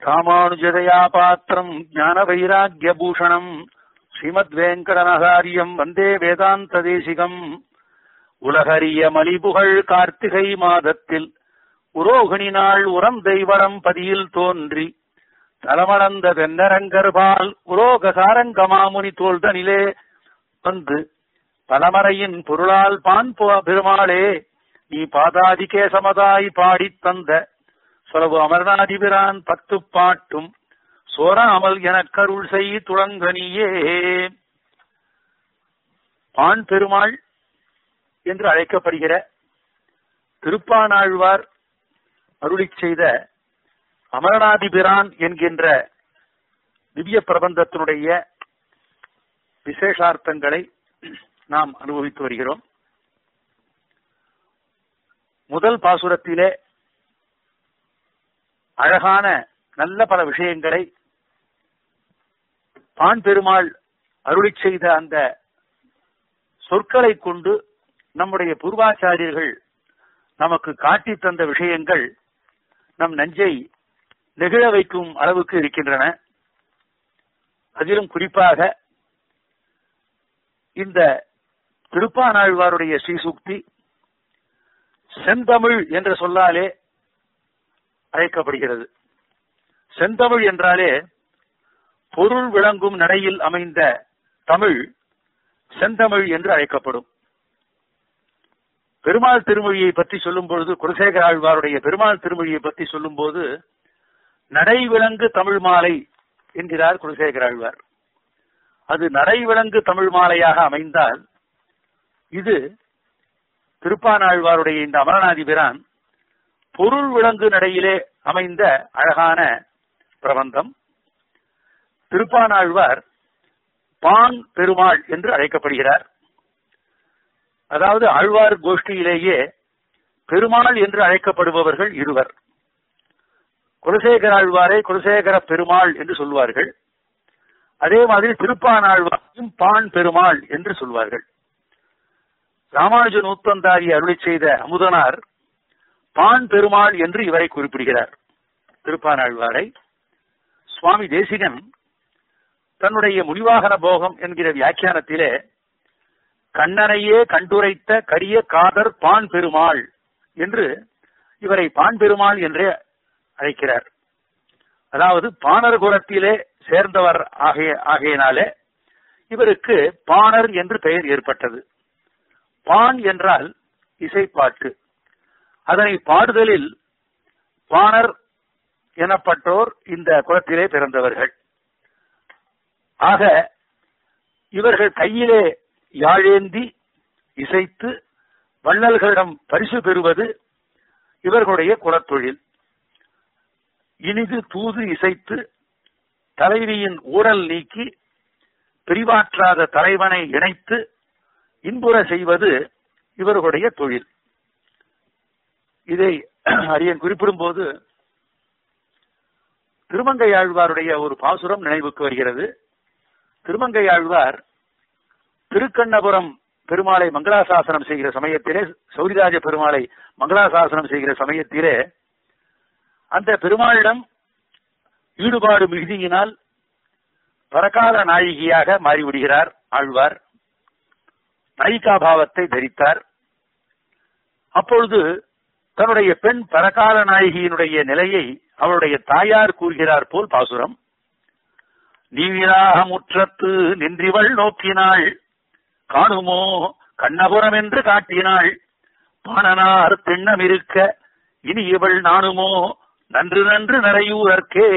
ராமானுஜதயா பாத்திரம் ஞான வைராகிய பூஷணம் ஸ்ரீமத் வேங்கடனகாரியம் வந்தே வேதாந்த தேசிகம் உலகறிய மலிபுகழ் கார்த்திகை மாதத்தில் உரோகிணி நாள் உரம் தெய்வரம் பதியில் தோன்றி தலமளந்த தென்னரங்கர்பால் உலோக சாரங்கமாமுனி தோள்தனிலே வந்து பலமறையின் பொருளால் பான் போ- பெருமாளே நீ பாதாதி கேசமதாய் பாடித் தந்த சொலவு அமர்நாதிபிரான் பத்து பாட்டும் சோராமல் எனக்கருள் செய் துளங்கனியே பான் பெருமாள் என்று அழைக்கப்படுகிற திருப்பானாழ்வார் அருளிச் செய்த அமரநாதிபிரான் என்கின்ற திவ்ய பிரபந்தத்தினுடைய விசேஷார்த்தங்களை நாம் அனுபவித்து வருகிறோம் முதல் பாசுரத்திலே அழகான நல்ல பல விஷயங்களை பான் பெருமாள் அருளிச் செய்த அந்த சொற்களை கொண்டு நம்முடைய பூர்வாச்சாரியர்கள் நமக்கு காட்டித் தந்த விஷயங்கள் நம் நெஞ்சை நெகிழ வைக்கும் அளவுக்கு இருக்கின்றன அதிலும் குறிப்பாக இந்த திருப்பானாழ்வாருடைய ஸ்ரீசுக்தி செந்தமிழ் என்ற சொல்லாலே அழைக்கப்படுகிறது செந்தமிழ் என்றாலே பொருள் விளங்கும் நடையில் அமைந்த தமிழ் செந்தமிழ் என்று அழைக்கப்படும் பெருமாள் திருமொழியை பற்றி சொல்லும் பொழுது குலசேகர ஆழ்வாருடைய பெருமாள் திருமொழியை பற்றி சொல்லும் போது நடை விளங்கு தமிழ் மாலை என்கிறார் குலசேகர ஆழ்வார் அது நடை விளங்கு தமிழ் மாலையாக அமைந்தால் இது திருப்பானாழ்வாருடைய இந்த அமரநாதி பிரான் பொருள் விளங்கு நடையிலே அமைந்த அழகான பிரபந்தம் திருப்பானாழ்வார் பான் பெருமாள் என்று அழைக்கப்படுகிறார் அதாவது ஆழ்வார் கோஷ்டியிலேயே பெருமாள் என்று அழைக்கப்படுபவர்கள் இருவர் குலசேகர ஆழ்வாரை குலசேகர பெருமாள் என்று சொல்வார்கள் அதே மாதிரி திருப்பானாழ்வாரையும் பான் பெருமாள் என்று சொல்வார்கள் ராமானுஜ நூத்தந்தாரி அருளி செய்த அமுதனார் பான் பெருமாள் என்று இவரை குறிப்பிடுகிறார் திருப்பானாழ்வாரை சுவாமி தேசிகன் தன்னுடைய முனிவாகன போகம் என்கிற வியாக்கியானத்திலே கண்ணனையே கண்டுரைத்த கரிய காதர் பான் பெருமாள் என்று இவரை பான் பெருமாள் என்றே அழைக்கிறார் அதாவது பாணர் குலத்திலே சேர்ந்தவர் ஆகிய ஆகையினாலே இவருக்கு பாணர் என்று பெயர் ஏற்பட்டது பான் என்றால் இசைப்பாட்டு அதனை பாடுதலில் பாணர் எனப்பட்டோர் இந்த குலத்திலே பிறந்தவர்கள் ஆக இவர்கள் கையிலே யாழேந்தி இசைத்து வள்ளல்களிடம் பரிசு பெறுவது இவர்களுடைய குலத்தொழில் இனிது தூது இசைத்து தலைவியின் ஊழல் நீக்கி பிரிவாற்றாத தலைவனை இணைத்து இன்புற செய்வது இவர்களுடைய தொழில் இதை அரியன் குறிப்பிடும் போது திருமங்கை ஆழ்வாருடைய ஒரு பாசுரம் நினைவுக்கு வருகிறது திருமங்கை ஆழ்வார் திருக்கண்ணபுரம் பெருமாளை மங்களாசாசனம் செய்கிற சமயத்திலே சௌரிராஜ பெருமாளை மங்களாசாசனம் செய்கிற சமயத்திலே அந்த பெருமாளிடம் ஈடுபாடு மிகுதியினால் பரகால நாயகியாக மாறிவிடுகிறார் ஆழ்வார் நாயிகா பாவத்தை தரித்தார் அப்பொழுது தன்னுடைய பெண் பரகால நாயகியினுடைய நிலையை அவளுடைய தாயார் கூறுகிறார் போல் பாசுரம் நீவிராக முற்றத்து நின்றிவள் நோக்கினாள் காணுமோ கண்ணபுரம் என்று காட்டினாள் பாணனார் திண்ணம் இருக்க இனி இவள் நானுமோ நன்று நன்று நரையூரற்கே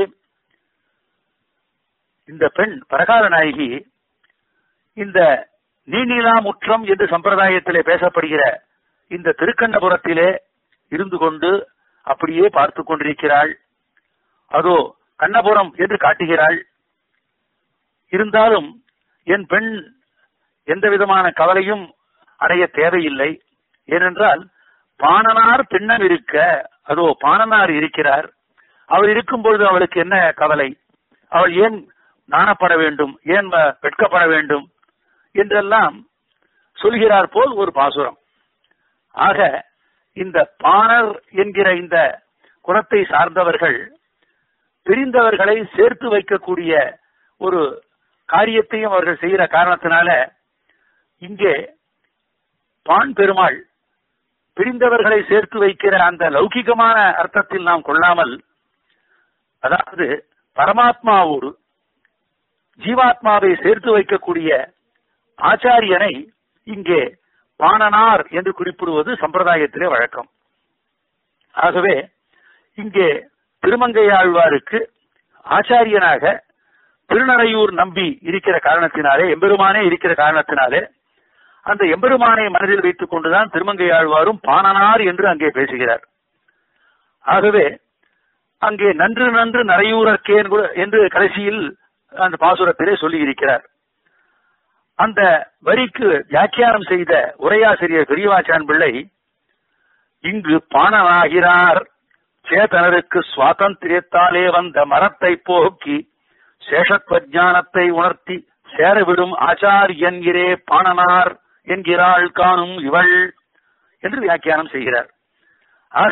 இந்த பெண் பரகால நாயகி இந்த நீநிலா முற்றம் என்று சம்பிரதாயத்திலே பேசப்படுகிற இந்த திருக்கண்ணபுரத்திலே இருந்து கொண்டு அப்படியே பார்த்து கொண்டிருக்கிறாள் அதோ கண்ணபுரம் என்று காட்டுகிறாள் இருந்தாலும் என் பெண் எந்த விதமான கவலையும் அடைய தேவையில்லை ஏனென்றால் பாணனார் பின்னம் இருக்க அதோ பாணனார் இருக்கிறார் அவர் இருக்கும் பொழுது அவளுக்கு என்ன கவலை அவள் ஏன் நாணப்பட வேண்டும் ஏன் வ- வெட்கப்பட வேண்டும் என்றெல்லாம் சொல்கிறார் போல் ஒரு பாசுரம் ஆக இந்த பாணர் என்கிற இந்த குலத்தை சார்ந்தவர்கள் பிரிந்தவர்களை சேர்த்து வைக்கக்கூடிய ஒரு காரியத்தையும் அவர்கள் செய்கிற காரணத்தினால இங்கே பான் பெருமாள் பிரிந்தவர்களை சேர்த்து வைக்கிற அந்த லௌகிகமான அர்த்தத்தில் நாம் கொள்ளாமல் அதாவது பரமாத்மாவோடு ஜீவாத்மாவை சேர்த்து வைக்கக்கூடிய ஆச்சாரியனை இங்கே பாணனார் என்று குறிப்பிடுவது சம்பிரதாயத்திலே வழக்கம் ஆகவே இங்கே திருமங்கையாழ்வாருக்கு ஆச்சாரியனாக திருநறையூர் நம்பி இருக்கிற காரணத்தினாலே எம்பெருமானே இருக்கிற காரணத்தினாலே அந்த எம்பெருமானை மனதில் வைத்துக் கொண்டுதான் திருமங்கையாழ்வாரும் பாணனார் என்று அங்கே பேசுகிறார் ஆகவே அங்கே நன்று நன்று நரையூரற்கே என்று கடைசியில் அந்த பாசுரத்திலே சொல்லி இருக்கிறார் அந்த வரிக்கு வியாக்கியானம் செய்த உரையாசிரியர் பெரியவாச்சான் பிள்ளை இங்கு பாணனாகிறார் சேதனருக்கு சுவாதந்திரியத்தாலே வந்த மரத்தை போக்கி சேஷத்வஜானத்தை உணர்த்தி சேரவிடும் ஆச்சாரியன் இரே பாணனார் என்கிறாள் காணும் இவள் என்று வியாக்கியானம் செய்கிறார் ஆக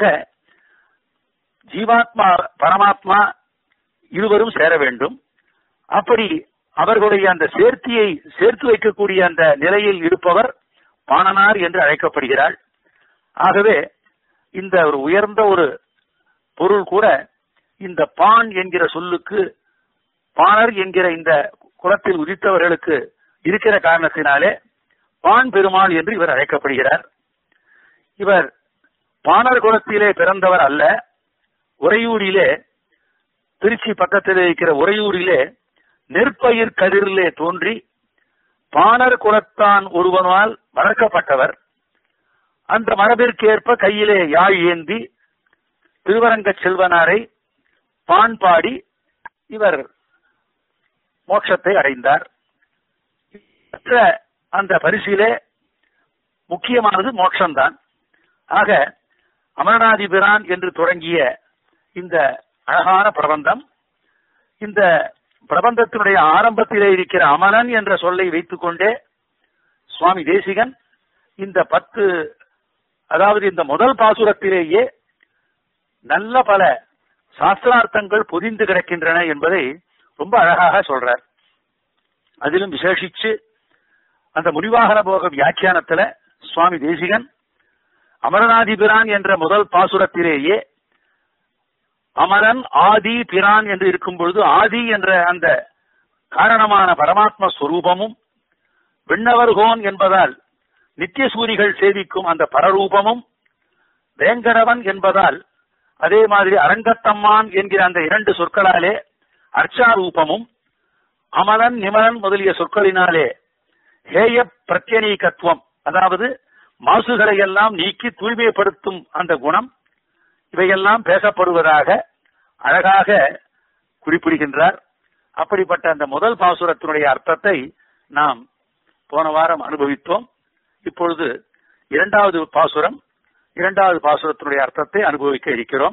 ஜீவாத்மா பரமாத்மா இருவரும் சேர வேண்டும் அப்படி அவர்களுடைய அந்த சேர்த்தியை சேர்த்து வைக்கக்கூடிய அந்த நிலையில் இருப்பவர் பாணனார் என்று அழைக்கப்படுகிறாள் ஆகவே இந்த ஒரு உயர்ந்த ஒரு பொருள் கூட இந்த பான் என்கிற சொல்லுக்கு பாணர் என்கிற இந்த குலத்தில் உதித்தவர்களுக்கு இருக்கிற காரணத்தினாலே பான் பெருமாள் என்று இவர் அழைக்கப்படுகிறார் இவர் பாணர் குலத்திலே பிறந்தவர் அல்ல உறையூரிலே திருச்சி பக்கத்திலே இருக்கிற உறையூரிலே நெற்பயிர் கதிரிலே தோன்றி பாணர் குலத்தான் ஒருவனால் வளர்க்கப்பட்டவர் அந்த மரபிற்கேற்ப கையிலே யாழ் ஏந்தி திருவரங்க செல்வனாரை பான் பாடி இவர் மோட்சத்தை அடைந்தார் மற்ற அந்த பரிசிலே முக்கியமானது மோட்சம்தான் ஆக அமரநாதிபிரான் என்று தொடங்கிய இந்த அழகான பிரபந்தம் இந்த பிரபந்தத்தினுடைய ஆரம்பத்திலே இருக்கிற அமரன் என்ற சொல்லை வைத்துக்கொண்டே சுவாமி தேசிகன் இந்த பத்து அதாவது இந்த முதல் பாசுரத்திலேயே நல்ல பல சாஸ்திரார்த்தங்கள் பொதிந்து கிடக்கின்றன என்பதை ரொம்ப அழகாக சொல்றார் அதிலும் விசேஷிச்சு அந்த முனிவாகன போக வியாக்கியானத்துல சுவாமி தேசிகன் அமரநாதிபிரான் என்ற முதல் பாசுரத்திலேயே அமரன் ஆதி பிரான் என்று இருக்கும் பொழுது ஆதி என்ற அந்த காரணமான பரமாத்ம ஸ்வரூபமும் விண்ணவர்கோன் என்பதால் நித்தியசூரிகள் சேவிக்கும் அந்த பரரூபமும் வேங்கடவன் என்பதால் அதே மாதிரி அரங்கத்தம்மான் என்கிற அந்த இரண்டு சொற்களாலே அர்ச்சாரூபமும் அமலன் நிமலன் முதலிய சொற்களினாலே ஹேய பிரத்யனீகத்துவம் அதாவது மாசுகளை எல்லாம் நீக்கி தூய்மைப்படுத்தும் அந்த குணம் இவையெல்லாம் பேசப்படுவதாக அழகாக குறிப்பிடுகின்றார் அப்படிப்பட்ட அந்த முதல் பாசுரத்தினுடைய அர்த்தத்தை நாம் போன வாரம் அனுபவித்தோம் இப்பொழுது இரண்டாவது பாசுரம் இரண்டாவது பாசுரத்தினுடைய அர்த்தத்தை அனுபவிக்க இருக்கிறோம்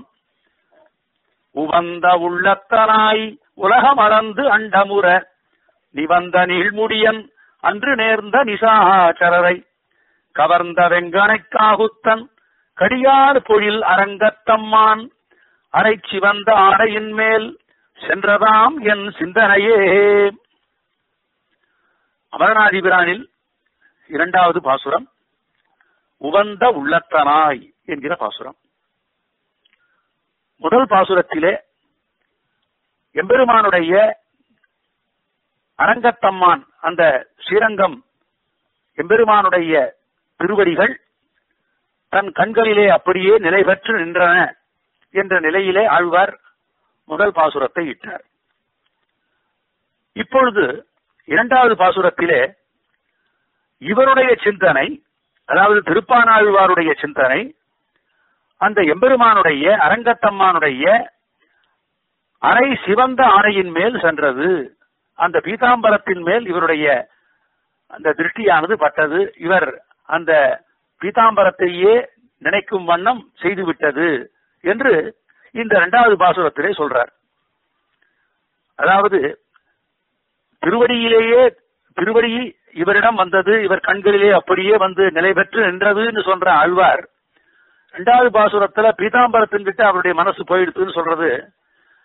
உவந்த உள்ளத்தனாய் உலகம் அளந்து அண்டமுற நிவந்த நீழ்முடியன் அன்று நேர்ந்த நிசாச்சரரை கவர்ந்த வெங்கனை காகுத்தன் கடியார் பொழில் அரங்கத்தம்மான் அரை சிவந்த ஆடையின் மேல் சென்றதாம் என் சிந்தனையே அமரநாதிபிரானில் இரண்டாவது பாசுரம் உவந்த உள்ளத்தனாய் என்கிற பாசுரம் முதல் பாசுரத்திலே எம்பெருமானுடைய அரங்கத்தம்மான் அந்த ஸ்ரீரங்கம் எம்பெருமானுடைய திருவடிகள் தன் கண்களிலே அப்படியே நிலை பெற்று நின்றன என்ற நிலையிலே ஆழ்வார் முதல் பாசுரத்தை இட்டார் இப்பொழுது இரண்டாவது பாசுரத்திலே இவருடைய சிந்தனை அதாவது திருப்பானாழ்வாருடைய சிந்தனை அந்த எம்பெருமானுடைய அரங்கத்தம்மானுடைய அரை சிவந்த ஆணையின் மேல் சென்றது அந்த பீதாம்பரத்தின் மேல் இவருடைய அந்த திருஷ்டியானது பட்டது இவர் அந்த பீதாம்பரத்தையே நினைக்கும் வண்ணம் செய்துவிட்டது என்று இந்த இரண்டாவது பாசுரத்திலே சொல்றார் அதாவது திருவடியிலேயே திருவடி இவரிடம் வந்தது இவர் கண்களிலே அப்படியே வந்து நிலை பெற்று நின்றதுன்னு சொல்ற ஆழ்வார் இரண்டாவது பாசுரத்துல பீதாம்பரத்தின் கிட்ட அவருடைய மனசு போயிடுத்துன்னு சொல்றது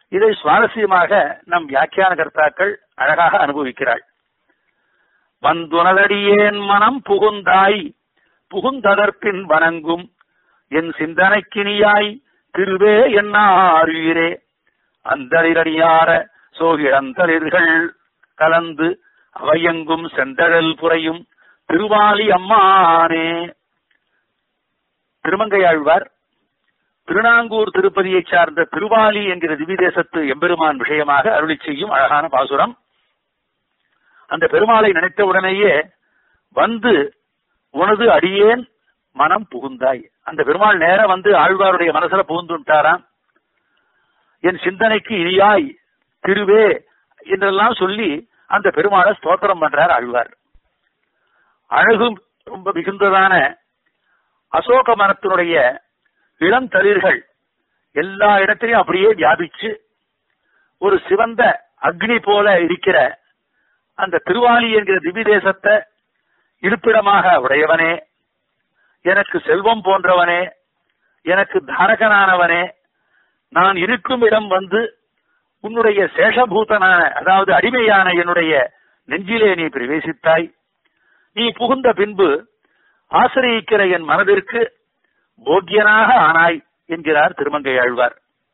இதை சுவாரஸ்யமாக நம் வியாக்கியான கர்த்தாக்கள் அழகாக அனுபவிக்கிறாள் வந்துனதடியேன் மனம் புகுந்தாய் புகுந்ததற்பின் வணங்கும் என் சிந்தனைக்கினியாய் திருவே என்னாருயிரே அந்தளிரடியார சோகிழந்தளிர்கள் கலந்து அவையெங்கும் செந்தழல் புரையும் திருவாலி அம்மானே திருமங்கையாழ்வார் திருநாங்கூர் திருப்பதியைச் சார்ந்த திருவாலி என்கிற திவிதேசத்து எம்பெருமான் விஷயமாக அருளி செய்யும் அழகான பாசுரம் அந்த பெருமாளை நினைத்த உடனேயே வந்து உனது அடியேன் மனம் புகுந்தாய் அந்த பெருமாள் நேர வந்து ஆழ்வாருடைய மனசுல புகுந்துட்டாராம் என் சிந்தனைக்கு இனியாய் திருவே என்றெல்லாம் சொல்லி அந்த பெருமாளை ஸ்தோத்திரம் பண்றார் ஆழ்வார் அழகும் ரொம்ப மிகுந்ததான அசோக மரத்தினுடைய இளம் தளிர்கள் எல்லா இடத்திலையும் அப்படியே வியாபிச்சு ஒரு சிவந்த அக்னி போல இருக்கிற அந்த திருவாலி என்கிற திவ்ய தேசத்தை இருப்பிடமாக உடையவனே எனக்கு செல்வம் போன்றவனே எனக்கு தாரகனானவனே நான் இருக்கும் இடம் வந்து உன்னுடைய சேஷபூதனான அதாவது அடிமையான என்னுடைய நெஞ்சிலே நீ பிரவேசித்தாய் நீ புகுந்த பின்பு ஆசிரியிக்கிற என் மனதிற்கு போக்கியனாக ஆனாய் என்கிறார் திருமங்கை ஆழ்வார்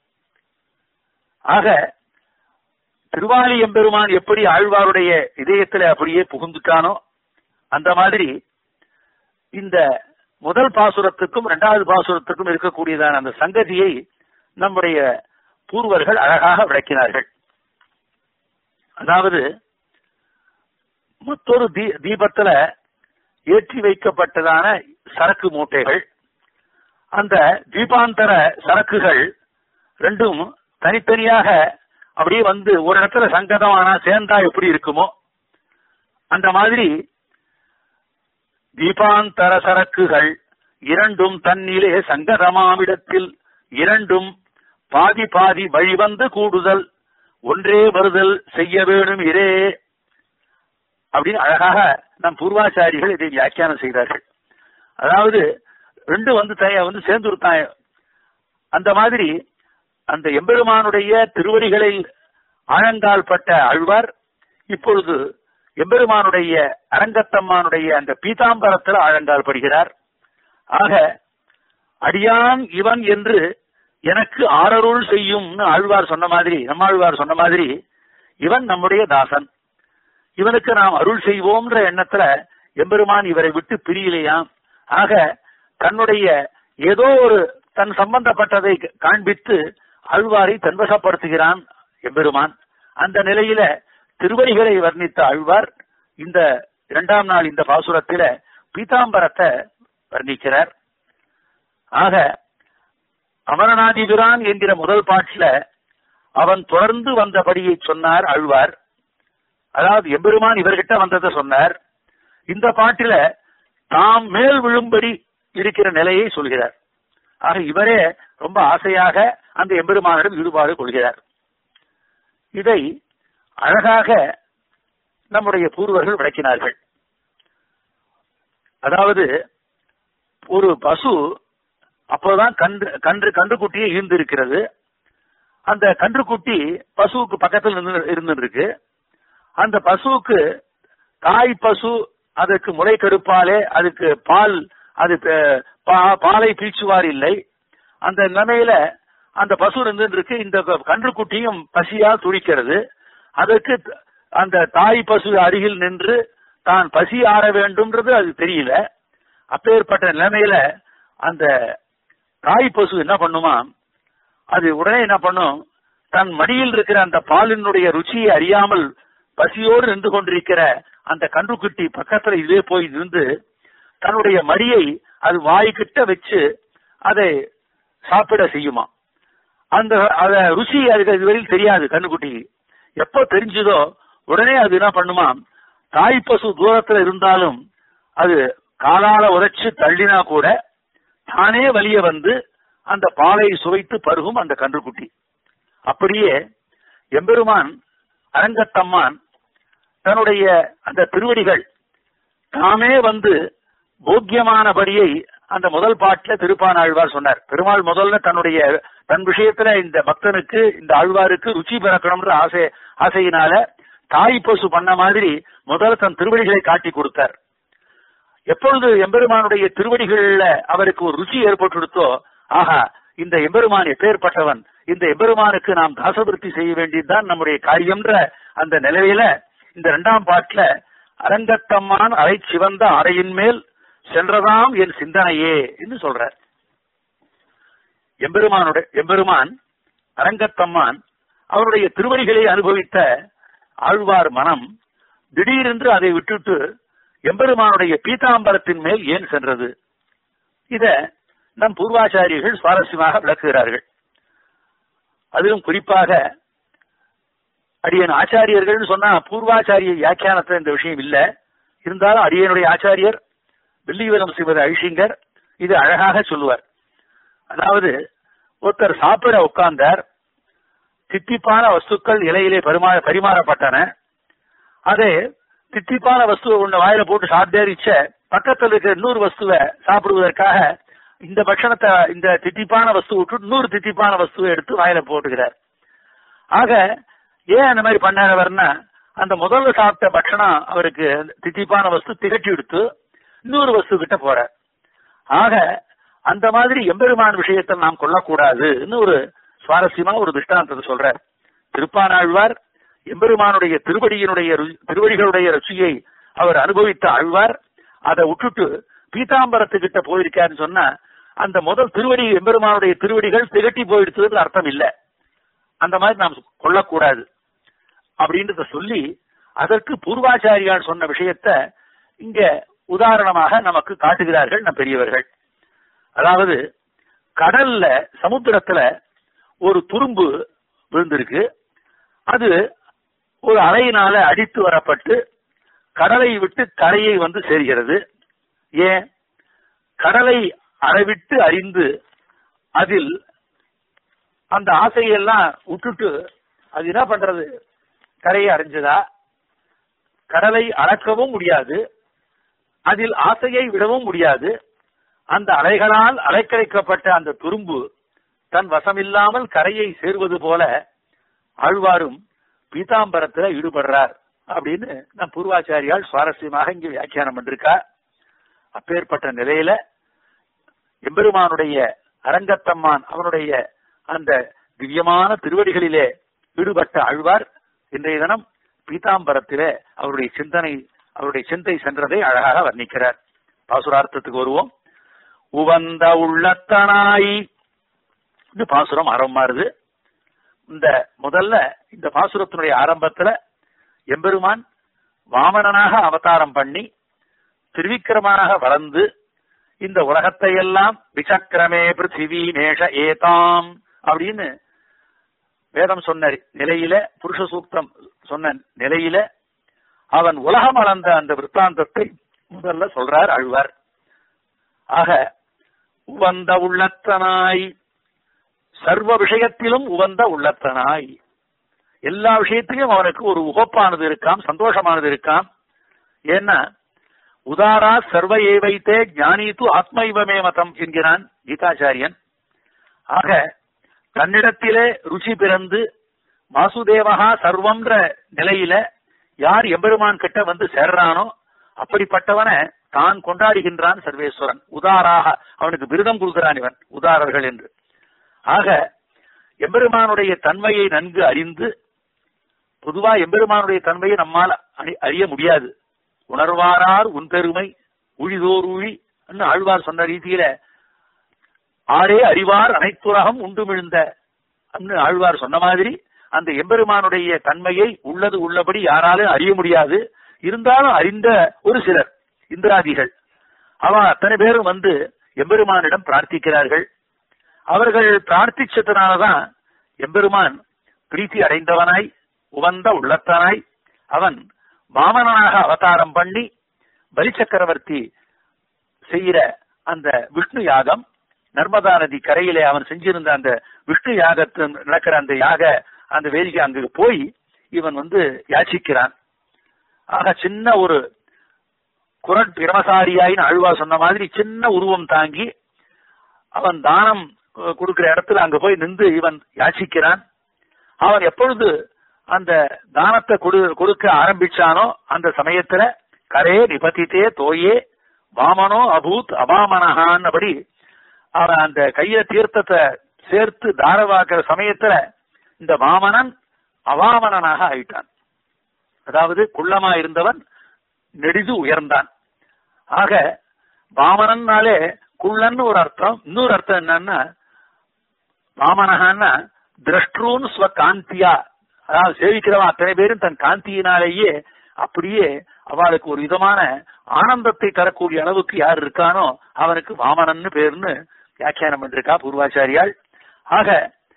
ஆக திருவாலி எம்பெருமான் எப்படி ஆழ்வாருடைய இதயத்துல அப்படியே புகுந்துட்டானோ அந்த மாதிரி இந்த முதல் பாசுரத்துக்கும் இரண்டாவது பாசுரத்துக்கும் இருக்கக்கூடியதான அந்த சங்கதியை நம்முடைய பூர்வர்கள் அழகாக விளக்கினார்கள் அதாவது மற்றொரு தீ தீபத்துல ஏற்றி வைக்கப்பட்டதான சரக்கு மூட்டைகள் அந்த தீபாந்தர சரக்குகள் ரெண்டும் தனித்தனியாக அப்படியே வந்து ஒரு இடத்துல சங்கதம் ஆனா சேர்ந்தா எப்படி இருக்குமோ அந்த மாதிரி தீபாந்தர சரக்குகள் இரண்டும் தன்னிலே சங்கதமாவிடத்தில் இரண்டும் பாதி பாதி வழிவந்து கூடுதல் ஒன்றே வருதல் செய்ய வேணும் இரே அப்படின்னு அழகாக நம் பூர்வாச்சாரிகள் இதை வியாக்கியானம் செய்தார்கள் அதாவது ரெண்டு வந்து தய வந்து சேர்ந்துருத்தாங்க அந்த மாதிரி அந்த எம்பெருமானுடைய திருவடிகளில் ஆழங்கால் பட்ட ஆழ்வார் இப்பொழுது எம்பெருமானுடைய அரங்கத்தம்மானுடைய அந்த பீதாம்பரத்தில் ஆழங்கால் படுகிறார் ஆக அடியான் இவன் என்று எனக்கு ஆரருள் செய்யும் ஆழ்வார் சொன்ன மாதிரி நம்மாழ்வார் சொன்ன மாதிரி இவன் நம்முடைய தாசன் இவனுக்கு நாம் அருள் செய்வோம்ன்ற எண்ணத்துல எம்பெருமான் இவரை விட்டு பிரியலையாம் ஆக தன்னுடைய ஏதோ ஒரு தன் சம்பந்தப்பட்டதை காண்பித்து ஆழ்வாரை தன்வசப்படுத்துகிறான் எம்பெருமான் அந்த நிலையில திருவடிகளை வர்ணித்த ஆழ்வார் இந்த இரண்டாம் நாள் இந்த பாசுரத்தில பீதாம்பரத்தை வர்ணிக்கிறார் ஆக அமரநாதிபிரான் என்கிற முதல் பாட்டில அவன் தொடர்ந்து வந்தபடியை சொன்னார் ஆழ்வார் அதாவது எம்பெருமான் இவர்கிட்ட வந்ததை சொன்னார் இந்த பாட்டில தாம் மேல் விழும்படி இருக்கிற நிலையை சொல்கிறார் ஆக இவரே ரொம்ப ஆசையாக அந்த எம்பெருமானிடம் ஈடுபாடு கொள்கிறார் இதை அழகாக நம்முடைய பூர்வர்கள் விளக்கினார்கள் அதாவது ஒரு பசு அப்போதான் கன்று கன்று கன்றுக்குட்டியை ஈர்ந்திருக்கிறது அந்த கன்றுக்குட்டி பசுவுக்கு பக்கத்தில் இருந்து இருக்கு அந்த பசுவுக்கு தாய் பசு அதற்கு முளை கருப்பாலே அதுக்கு பால் அது பாலை பீச்சுவார் இல்லை அந்த நிலைமையில அந்த பசு இருக்கு இந்த கன்றுக்குட்டியும் பசியால் துடிக்கிறது அதற்கு அந்த தாய் பசு அருகில் நின்று தான் பசி ஆற வேண்டும்ன்றது அது தெரியல அப்பேற்பட்ட நிலைமையில அந்த தாய் பசு என்ன பண்ணுமா அது உடனே என்ன பண்ணும் தன் மடியில் இருக்கிற அந்த பாலினுடைய ருச்சியை அறியாமல் பசியோடு நின்று கொண்டிருக்கிற அந்த கன்றுக்குட்டி பக்கத்துல இதே போய் இருந்து தன்னுடைய மடியை அது வாய்கிட்ட வச்சு அதை சாப்பிட செய்யுமா அந்த அத ருசி அதுக்கு இதுவரையில் தெரியாது கண்ணுக்குட்டிக்கு எப்போ தெரிஞ்சதோ உடனே அது என்ன பண்ணுமா தாய் பசு தூரத்துல இருந்தாலும் அது காலால உதைச்சு தள்ளினா கூட தானே வலிய வந்து அந்த பாலை சுவைத்து பருகும் அந்த கன்றுக்குட்டி அப்படியே எம்பெருமான் அரங்கத்தம்மான் தன்னுடைய அந்த திருவடிகள் தாமே வந்து போக்கியமானபடியை அந்த முதல் பாட்டில் திருப்பானாழ்வார் சொன்னார் பெருமாள் முதல்ல தன்னுடைய தன் விஷயத்துல இந்த பக்தனுக்கு இந்த ஆழ்வாருக்கு ருச்சி பிறக்கணும்ன்ற ஆசை ஆசையினால தாய் பசு பண்ண மாதிரி முதல்ல தன் திருவடிகளை காட்டி கொடுத்தார் எப்பொழுது எம்பெருமானுடைய திருவடிகள்ல அவருக்கு ஒரு ருச்சி ஏற்பட்டுடுத்தோ ஆஹா இந்த எம்பெருமான் எப்பேற்பட்டவன் இந்த எம்பெருமானுக்கு நாம் தாசபிருத்தி செய்ய வேண்டியதுதான் நம்முடைய காரியம்ன்ற அந்த நிலையில இந்த இரண்டாம் பாட்டுல அரங்கத்தம்மான் அரை சிவந்த அறையின் மேல் சென்றதாம் என் சிந்தனையே என்று சொல்றார் எம்பெருமானுடைய எம்பெருமான் அரங்கத்தம்மான் அவருடைய திருவடிகளை அனுபவித்த ஆழ்வார் மனம் திடீரென்று அதை விட்டுட்டு எம்பெருமானுடைய பீதாம்பரத்தின் மேல் ஏன் சென்றது இத நம் பூர்வாச்சாரியர்கள் சுவாரஸ்யமாக விளக்குகிறார்கள் அதிலும் குறிப்பாக அடியன் ஆச்சாரியர்கள் சொன்னா பூர்வாச்சாரிய வியாக்கியானத்துல இந்த விஷயம் இல்ல இருந்தாலும் அடியனுடைய ஆச்சாரியர் வில்லிவரம் ஸ்ரீமதி ஐஷிங்கர் இது அழகாக சொல்லுவார் அதாவது ஒருத்தர் சாப்பிட உட்கார்ந்தார் தித்திப்பான வஸ்துக்கள் இலையிலே பரிமா பரிமாறப்பட்டன அதே தித்திப்பான வஸ்துவை ஒண்ணு வாயில போட்டு சாப்பிட்டேரிச்ச பக்கத்துல இருக்கிற இன்னொரு வஸ்துவை சாப்பிடுவதற்காக இந்த பட்சணத்தை இந்த தித்திப்பான வஸ்து விட்டு இன்னொரு தித்திப்பான வஸ்துவை எடுத்து வாயில போட்டுக்கிறார் ஆக ஏன் அந்த மாதிரி பண்ணாரவர்னா அந்த முதல்ல சாப்பிட்ட பட்சணம் அவருக்கு தித்திப்பான வஸ்து திகட்டி எடுத்து இன்னொரு வஸ்து கிட்ட போறார் ஆக அந்த மாதிரி எம்பெருமான் விஷயத்தை நாம் கொள்ளக்கூடாதுன்னு ஒரு சுவாரஸ்யமா ஒரு திருஷ்டாந்தத்தை சொல்றார் திருப்பானாழ்வார் எம்பெருமானுடைய திருவடியினுடைய ரு- திருவடிகளுடைய ருச்சியை அவர் அனுபவித்த ஆழ்வார் அதை விட்டுட்டு பீதாம்பரத்துக்கிட்ட போயிருக்காருன்னு சொன்னா அந்த முதல் திருவடி எம்பெருமானுடைய திருவடிகள் திகட்டி போயிடுச்சுன்னு அர்த்தம் இல்ல அந்த மாதிரி நாம் கொள்ளக்கூடாது அப்படின்றத சொல்லி அதற்கு பூர்வாச்சாரியார் சொன்ன விஷயத்த இங்க உதாரணமாக நமக்கு காட்டுகிறார்கள் நம் பெரியவர்கள் அதாவது கடல்ல சமுத்திரத்துல ஒரு துரும்பு விழுந்திருக்கு அது ஒரு அலையினால அடித்து வரப்பட்டு கடலை விட்டு கரையை வந்து சேர்கிறது ஏன் கடலை அளவிட்டு அறிந்து அதில் அந்த ஆசையெல்லாம் விட்டுட்டு அது என்ன பண்றது கரையை அடைஞ்சதா கடலை அளக்கவும் முடியாது அதில் ஆசையை விடவும் முடியாது அந்த அலைகளால் அலைக்கழிக்கப்பட்ட அந்த துரும்பு தன் வசமில்லாமல் கரையை சேர்வது போல ஆழ்வாரும் பீதாம்பரத்துல ஈடுபடுறார் அப்படின்னு நம் பூர்வாச்சாரியால் சுவாரஸ்யமாக இங்கு வியாக்கியானம் பண்ணிருக்கா அப்பேற்பட்ட நிலையில எம்பெருமானுடைய அரங்கத்தம்மான் அவனுடைய அந்த திவ்யமான திருவடிகளிலே ஈடுபட்ட ஆழ்வார் இன்றைய தினம் பீதாம்பரத்திலே அவருடைய சிந்தனை அவருடைய சிந்தை சென்றதை அழகாக வர்ணிக்கிறார் பாசுரார்த்தத்துக்கு வருவோம் உவந்த உள்ளத்தனாய் இந்த பாசுரம் ஆரம்பமாறுது இந்த முதல்ல இந்த பாசுரத்தினுடைய ஆரம்பத்துல எம்பெருமான் வாமனனாக அவதாரம் பண்ணி திருவிக்கிரமனாக வளர்ந்து இந்த உலகத்தை எல்லாம் விசக்கிரமே பிருத்திவி நேஷ ஏதாம் அப்படின்னு வேதம் சொன்ன நிலையில புருஷ சூக்தம் சொன்ன நிலையில அவன் உலகம் அளந்த அந்த விற்த்தாந்தத்தை முதல்ல சொல்றார் அழ்வார் ஆக உவந்த உள்ளத்தனாய் சர்வ விஷயத்திலும் உவந்த உள்ளத்தனாய் எல்லா விஷயத்திலும் அவனுக்கு ஒரு உகப்பானது இருக்காம் சந்தோஷமானது இருக்காம் ஏன்னா உதாரா சர்வ ஏவைத்தே ஞானித்து ஆத்மைவமே மதம் என்கிறான் கீதாச்சாரியன் ஆக தன்னிடத்திலே ருச்சி பிறந்து வாசுதேவகா சர்வம்ன்ற நிலையில யார் எம்பெருமான் கிட்ட வந்து சேர்றானோ அப்படிப்பட்டவனை தான் கொண்டாடுகின்றான் சர்வேஸ்வரன் உதாராக அவனுக்கு விருதம் கொடுக்கிறான் இவன் உதாரர்கள் என்று ஆக எம்பெருமானுடைய தன்மையை நன்கு அறிந்து பொதுவா எம்பெருமானுடைய தன்மையை நம்மால் அறி- அறிய முடியாது உணர்வாரார் உன் பெருமை உழிதோர் உழி ஆழ்வார் சொன்ன ரீதியில ஆரே அறிவார் அனைத்துலகம் உண்டுமிழ்ந்த அன்னு ஆழ்வார் சொன்ன மாதிரி அந்த எம்பெருமானுடைய தன்மையை உள்ளது உள்ளபடி யாராலும் அறிய முடியாது இருந்தாலும் அறிந்த ஒரு சிலர் இந்திராதிகள் அவன் அத்தனை பேரும் வந்து எம்பெருமானிடம் பிரார்த்திக்கிறார்கள் அவர்கள் பிரார்த்திச்சதுனாலதான் எம்பெருமான் பிரீத்தி அடைந்தவனாய் உவந்த உள்ளத்தனாய் அவன் வாமனனாக அவதாரம் பண்ணி பலிச்சக்கரவர்த்தி செய்கிற அந்த விஷ்ணு யாகம் நர்மதா நதி கரையிலே அவன் செஞ்சிருந்த அந்த விஷ்ணு யாகத்து நடக்கிற அந்த யாக அந்த வேதிக்கை அங்கு போய் இவன் வந்து யாச்சிக்கிறான் ஆக சின்ன ஒரு குரட் பிரமசாரியாயின்னு அழுவா சொன்ன மாதிரி சின்ன உருவம் தாங்கி அவன் தானம் அஹ், கொடுக்கிற இடத்துல அங்க போய் நின்று இவன் யாசிக்கிறான் அவன் எப்பொழுது அந்த தானத்தை கொடு கொடுக்க ஆரம்பிச்சானோ அந்த சமயத்துல கரே நிபதித்தே தோயே வாமனோ அபூத் அபாமனஹான்னபடி அவன் அந்த கையில தீர்த்தத்தை சேர்த்து தாரவாக்குற சமயத்துல இந்த வாமனன் அவாமனனாக ஆயிட்டான் அதாவது குள்ளமா இருந்தவன் நெடிது உயர்ந்தான் ஆக வாமனன்னாலே குள்ளன்னு ஒரு அர்த்தம் இன்னொரு அர்த்தம் என்னன்னா வாமனகான்னா திரஷ்டூன் ஸ்வ காந்தியா அதாவது சேவிக்கிறவன் அத்தனை பேரும் தன் காந்தியினாலேயே அப்படியே அவளுக்கு ஒரு விதமான ஆனந்தத்தை தரக்கூடிய அளவுக்கு யார் இருக்கானோ அவனுக்கு வாமனன்னு பேர்னு வியாக்கியானம் பண்ணிருக்கா பூர்வாச்சாரியால் ஆக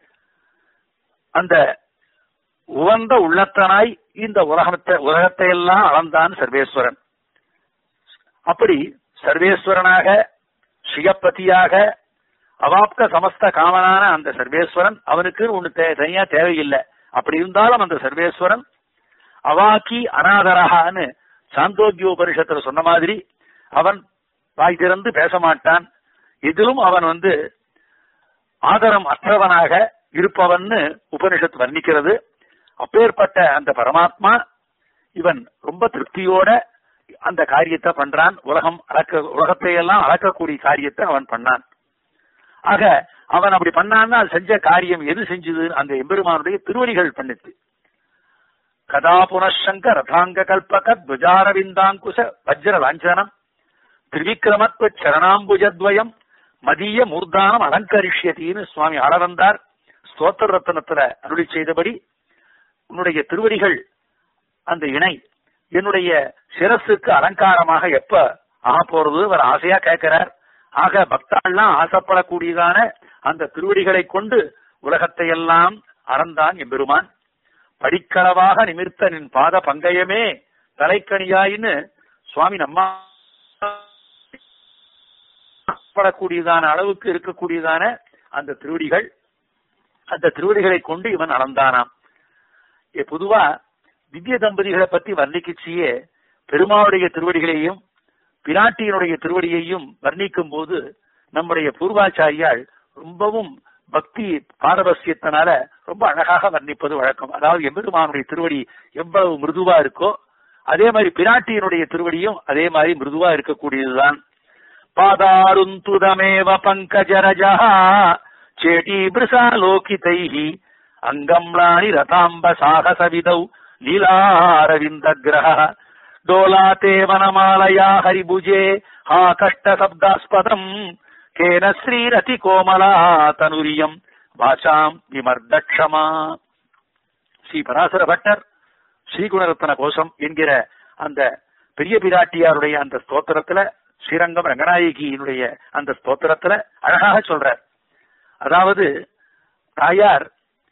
அந்த உவந்த உள்ளத்தனாய் இந்த உலகத்தை உலகத்தை எல்லாம் அளந்தான் சர்வேஸ்வரன் அப்படி சர்வேஸ்வரனாக ஸ்ரீயப்பதியாக அவாப்த சமஸ்த காமனான அந்த சர்வேஸ்வரன் அவனுக்கு ஒண்ணு தே- தனியா தேவையில்லை அப்படி இருந்தாலும் அந்த சர்வேஸ்வரன் அவாக்கி அனாதரகான்னு சாந்தோக்கியோபனிஷத்துல சொன்ன மாதிரி அவன் வாய் திறந்து பேச மாட்டான் இதிலும் அவன் வந்து ஆதரம் அற்றவனாக இருப்பவன்னு உபனிஷத் வர்ணிக்கிறது அப்பேற்பட்ட அந்த பரமாத்மா இவன் ரொம்ப திருப்தியோட அந்த காரியத்தை பண்றான் உலகம் அளக்க உலகத்தை எல்லாம் அளக்கக்கூடிய காரியத்தை அவன் பண்ணான் ஆக அவன் அப்படி பண்ணான்னா அது செஞ்ச காரியம் எது செஞ்சது அந்த எம்பெருமானுடைய திருவடிகள் பண்ணிச்சு கதா புனஷங்க ரதாங்க கல்பக துவஜாரவிந்தாங்குச வஜ்ர லாஞ்சனம் திரிவிக்ரமத்வ சரணாம்புஜத்வயம் மதிய மூர்தானம் அலங்கரிஷ்யத்தின்னு சுவாமி ஆளவந்தார் ஸ்தோத்திர ரத்னத்துல அருளி செய்தபடி உன்னுடைய திருவடிகள் அந்த இணை என்னுடைய சிரசுக்கு அலங்காரமாக எப்ப ஆக போறது அவர் ஆசையா கேட்கிறார் ஆக பக்தாள்லாம் ஆசைப்படக்கூடியதான அந்த திருவடிகளை கொண்டு உலகத்தை எல்லாம் அறந்தான் எம்பெருமான் படிக்களவாக நிமிர்த்த நின் பாத பங்கயமே தலைக்கணியாயின்னு சுவாமி நம்மா படக்கூடியதான அளவுக்கு இருக்கக்கூடியதான அந்த திருவடிகள் அந்த திருவடிகளை கொண்டு இவன் அளந்தானாம் ஏ, பொதுவா திவ்ய தம்பதிகளை பத்தி வர்ணிக்கிச்சியே பெருமாளுடைய திருவடிகளையும் பிராட்டியினுடைய திருவடியையும் வர்ணிக்கும் போது நம்முடைய பூர்வாச்சாரியால் ரொம்பவும் பக்தி பாரபசியத்தினால ரொம்ப அழகாக வர்ணிப்பது வழக்கம் அதாவது எம்பெருமானுடைய திருவடி எவ்வளவு மிருதுவா இருக்கோ அதே மாதிரி பிராட்டியினுடைய திருவடியும் அதே மாதிரி மிருதுவா இருக்கக்கூடியதுதான் பாதாருந்துதமேவ பங்கஜரஜா சேட்டீபிருசா லோகிதைஹி அங்கம்லானி ரதாம்ப சாகசவிதௌ லீலாரவிந்த கிரக டோலாதே வனமாலயா ஹரிபுஜே ஹா கஷ்ட சப்தாஸ்பதம் கேன ஸ்ரீரதி கோமலா தனுரியம் வாசாம் விமர்தக்ஷமா ஸ்ரீ பராசர பட்டர் ஸ்ரீகுணரத்ன கோஷம் என்கிற அந்த பெரிய பிராட்டியாருடைய அந்த ஸ்தோத்திரத்துல ஸ்ரீரங்கம் ரங்கநாயகியினுடைய அந்த ஸ்தோத்திரத்துல அழகாக சொல்றார் அதாவது தாயார்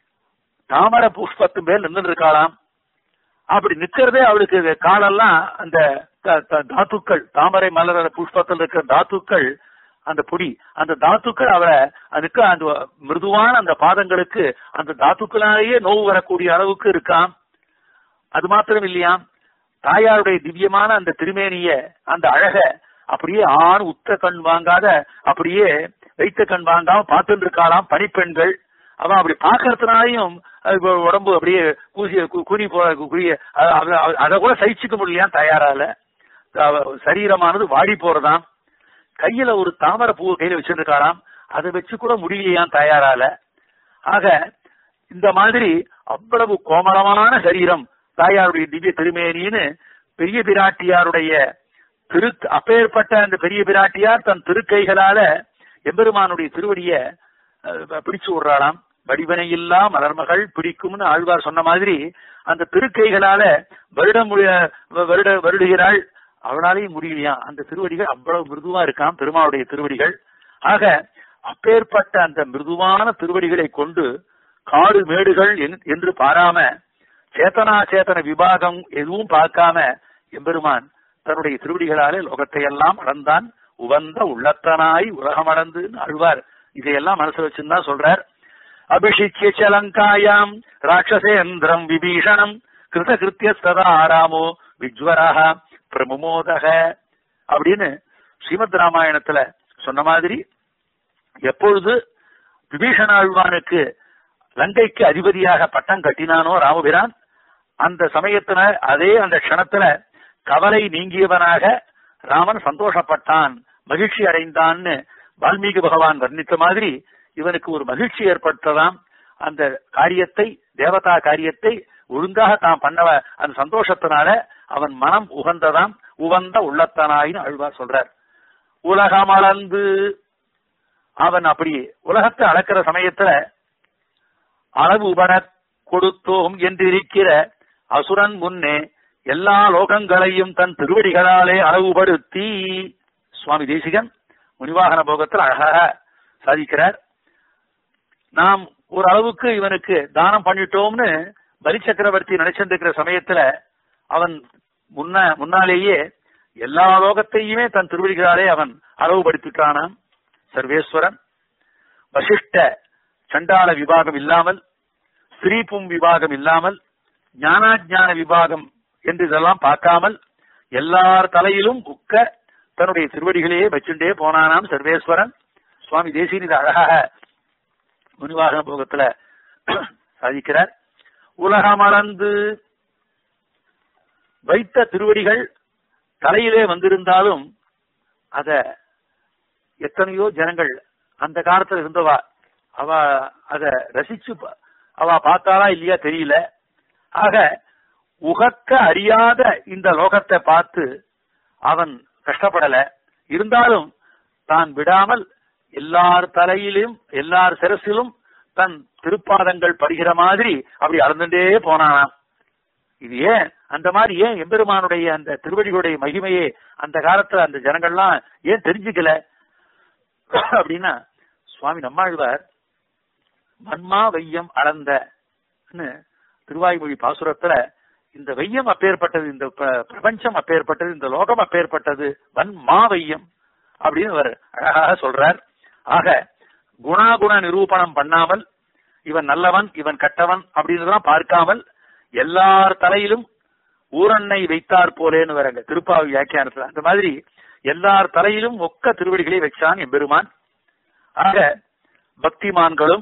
தாமர புஷ்பத்து மேல் நின்று இருக்காளாம் அப்படி நிக்கிறதே அவளுக்கு காலெல்லாம் அந்த த- த- தாத்துக்கள் தாமரை மலர புஷ்பத்தில் இருக்கிற தாத்துக்கள் அந்த பொடி அந்த தாத்துக்கள் அவளை அதுக்கு அந்த மிருதுவான அந்த பாதங்களுக்கு அந்த தாத்துக்களாலேயே நோவு வரக்கூடிய அளவுக்கு இருக்காம் அது மாத்திரம் இல்லையாம் தாயாருடைய திவ்யமான அந்த திருமேனிய அந்த அழக அப்படியே ஆண் உத்த கண் வாங்காத அப்படியே வைத்த கண் வாங்காம பார்த்துட்டு இருக்காளாம் பனிப்பெண்கள் அவன் அப்படி பாக்குறதுனாலையும் அது உடம்பு அப்படியே கூசி கு- குனி போ குரிய அதை கூட சகிச்சுக்க முடியலையா தயாரால அவ சரீரமானது வாடி போறதாம் கையில ஒரு தாமரை பூ கையில வச்சிருக்காராம் அதை வச்சு கூட முடியலையாம் தயாரால ஆக இந்த மாதிரி அவ்வளவு கோமளமான சரீரம் தாயாருடைய திவ்ய திருமேனின்னு பெரிய பிராட்டியாருடைய திரு அப்பேற்பட்ட அந்த பெரிய பிராட்டியார் தன் திருக்கைகளால எம்பெருமானுடைய திருவடிய அஹ், பிடிச்சு விடுறாளாம் வடிவனையில்லா மலர்மகள் பிடிக்கும்னு ஆழ்வார் சொன்ன மாதிரி அந்த திருக்கைகளால வருட முடி- வருட வருடுகிறாள் அவளாலேயும் முடியலையாம் அந்த திருவடிகள் அவ்வளவு மிருதுவா இருக்காம் பெருமாளுடைய திருவடிகள் ஆக அப்பேற்பட்ட அந்த மிருதுவான திருவடிகளை கொண்டு காடு மேடுகள் என்- என்று பாராம சேத்தனா சேத்தன விபாகம் எதுவும் பார்க்காம எம்பெருமான் தன்னுடைய திருவடிகளாலே லோகத்தை எல்லாம் அளந்தான் உவந்த உள்ளத்தனாய் உலகமளந்து அழ்வார் இதையெல்லாம் மனசுல வச்சுதான் சொல்றார் அபிஷிக்கிய சலங்காயாம் ராட்சசேந்திரம் விபீஷணம் கிருத கிருத்திய சதா ஆராமோ விஜ்வரஹ பிரமுமோதக அப்படின்னு ஸ்ரீமத் ராமாயணத்துல சொன்ன மாதிரி எப்பொழுது விபீஷண ஆழ்வானுக்கு லங்கைக்கு அதிபதியாக பட்டம் கட்டினானோ ராமபிரான் அந்த சமயத்துல அதே அந்த க்ஷணத்துல கவலை நீங்கியவனாக ராமன் சந்தோஷப்பட்டான் மகிழ்ச்சி அடைந்தான்னு வால்மீகி பகவான் வர்ணித்த மாதிரி இவனுக்கு ஒரு மகிழ்ச்சி ஏற்பட்டதாம் அந்த காரியத்தை தேவதா காரியத்தை ஒழுங்காக தான் பண்ணவ அந்த சந்தோஷத்தினால அவன் மனம் உகந்ததாம் உவந்த உள்ளத்தனாயின்னு அழ்வார் சொல்றார் உலகம் அளந்து அவன் அப்படி உலகத்தை அளக்கிற சமயத்துல அளவு உபர கொடுத்தோம் என்றிருக்கிற அசுரன் முன்னே எல்லா லோகங்களையும் தன் திருவடிகளாலே அளவுபடுத்தி சுவாமி தேசிகன் முனிவாகன போகத்தில் அழகாக சாதிக்கிறார் நாம் ஒரு அளவுக்கு இவனுக்கு தானம் பண்ணிட்டோம்னு பலி சக்கரவர்த்தி நினைச்சிருக்கிற சமயத்துல அவன் முன்ன முன்னாலேயே எல்லா லோகத்தையுமே தன் திருவடிகளாலே அவன் அளவுபடுத்திட்டானாம் சர்வேஸ்வரன் வசிஷ்ட சண்டாள விபாகம் இல்லாமல் ஸ்ரீபும் விபாகம் இல்லாமல் ஞானாஜான விபாகம் என்று இதெல்லாம் பார்க்காமல் எல்லார் தலையிலும் உக்க தன்னுடைய திருவடிகளையே வச்சுட்டே போனானாம் சர்வேஸ்வரன் சுவாமி தேசியன் இது அழகாக முனிவாகன போகத்துல சாதிக்கிறார் உலகமளந்து வைத்த திருவடிகள் தலையிலே வந்திருந்தாலும் அத எத்தனையோ ஜனங்கள் அந்த காலத்துல இருந்தவா அவ அத ரசிச்சு பா- அவ பார்த்தாளா இல்லையா தெரியல ஆக உகக்க அறியாத இந்த லோகத்தை பார்த்து அவன் கஷ்டப்படல இருந்தாலும் தான் விடாமல் எல்லார் தலையிலும் எல்லார் சிரசிலும் தன் திருப்பாதங்கள் படுகிற மாதிரி அப்படி அளந்துட்டே போனானாம் இது ஏன் அந்த மாதிரி ஏன் எம்பெருமானுடைய அந்த திருவடிகளுடைய மகிமையே அந்த காலத்துல அந்த ஜனங்கள்லாம் ஏன் தெரிஞ்சுக்கல அப்படின்னா சுவாமி நம்மாழ்வார் மன்மா வையம் அளந்த திருவாய்மொழி பாசுரத்துல இந்த வையம் அப்பேற்பட்டது இந்த ப- பிரபஞ்சம் அப்பேற்பட்டது இந்த லோகம் அப்பேற்பட்டது வன்மா வையம் அப்படின்னு அவர் அழகாக சொல்றார் ஆக குணாகுண நிரூபணம் பண்ணாமல் இவன் நல்லவன் இவன் கட்டவன் அப்படின்றதெல்லாம் பார்க்காமல் எல்லார் தலையிலும் ஊரண்ணை வைத்தார் போலேன்னு வரங்க திருப்பாவி வியாக்கியானத்துல அந்த மாதிரி எல்லார் தலையிலும் ஒக்க திருவடிகளை வச்சான் எம்பெருமான் ஆக பக்திமான்களும்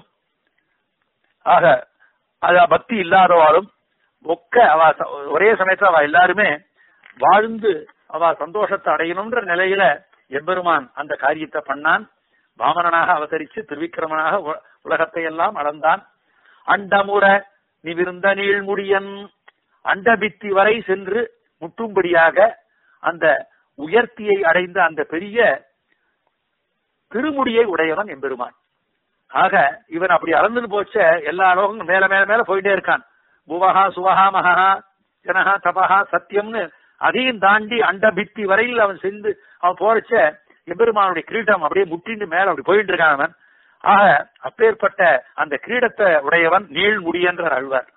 ஆக அத பக்தி இல்லாதவாளும் ஒக்க அவ ச- ஒரே சமயத்துல அவ எல்லாருமே வாழ்ந்து அவ சந்தோஷத்தை அடையணும்ன்ற நிலையில எம்பெருமான் அந்த காரியத்தை பண்ணான் வாமனனாக அவதரிச்சு திருவிக்கிரமனாக உ- உலகத்தை எல்லாம் அளந்தான் அண்டமுற நிவிருந்த நீழ்முடியன் அண்டபித்தி வரை சென்று முட்டும்படியாக அந்த உயர்த்தியை அடைந்த அந்த பெரிய திருமுடியை உடையவன் எம்பெருமான் ஆக இவன் அப்படி அளந்துன்னு போச்ச எல்லா லோகங்களும் மேல மேல மேல போயிட்டே இருக்கான் புவஹா சுவஹா மகா ஜனஹா தபஹா சத்தியம்னு அதையும் தாண்டி அண்டபித்தி வரையில் அவன் சென்று அவன் போறச்ச எம்பெருமானுடைய கிரீடம் அப்படியே முட்டின்னு மேல அப்படி போயிட்டு இருக்கான் அவன் ஆக அப்பேற்பட்ட அந்த கிரீடத்தை உடையவன் நீள் முடியன்ற அழ்வார்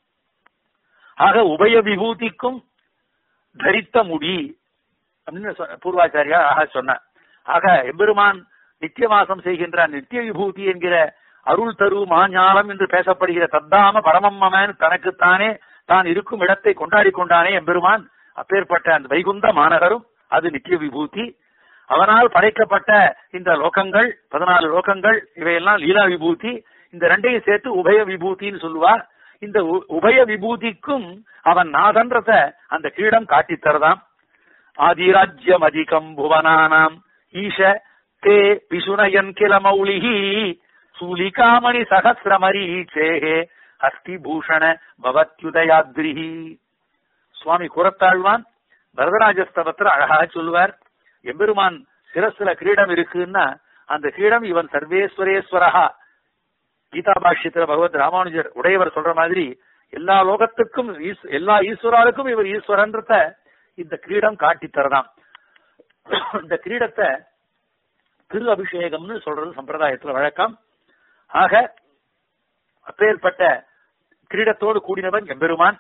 ஆக உபய விபூதிக்கும் தரித்த முடி அப்படின்னு சொன்ன- பூர்வாச்சாரியா ஆக சொன்னார் ஆக எம்பெருமான் நித்தியவாசம் செய்கின்ற நித்திய விபூதி என்கிற அருள் தரு மாஞாலம் என்று பேசப்படுகிற தத்தாம பரமம்மன் தனக்குத்தானே தான் இருக்கும் இடத்தை கொண்டாடி கொண்டானே எம்பெருமான் அப்பேற்பட்ட அந்த வைகுந்த மாநகரும் அது நித்திய விபூதி அவனால் படைக்கப்பட்ட இந்த லோகங்கள் பதினாலு லோகங்கள் இவையெல்லாம் லீலா விபூதி இந்த ரெண்டையும் சேர்த்து உபய விபூதின்னு சொல்லுவா இந்த உ- உபய விபூதிக்கும் அவன் நாதன்றத அந்த கிரீடம் காட்டித் தரதாம் ஆதிராஜ்யம் அதிகம் புவனானாம் ஈஷ தே பிசுனயன் கில மௌலிஹி சூலிகாமணி சகசிரமரீச்சேகே ஹஸ்தி பூஷண பவத்யுதயாத்ரிஹி சுவாமி குரத்தாழ்வான் வரதராஜஸ்தவத்துல அழகாக சொல்லுவார் எம்பெருமான் சிரஸ்ல கிரீடம் இருக்குன்னா அந்த கிரீடம் இவன் சர்வேஸ்வரேஸ்வரஹா கீதா பாஷ்யத்துல பகவத் ராமானுஜர் உடையவர் சொல்ற மாதிரி எல்லா லோகத்துக்கும் ஈஸ்- எல்லா ஈஸ்வராளுக்கும் இவர் ஈஸ்வரன்றத இந்த கிரீடம் காட்டி தரதாம் இந்த கிரீடத்தை திரு அபிஷேகம்னு சொல்றது சம்பிரதாயத்துல வழக்கம் ஆக அப்பேற்பட்ட கிரீடத்தோடு கூடினவன் எம்பெருமான்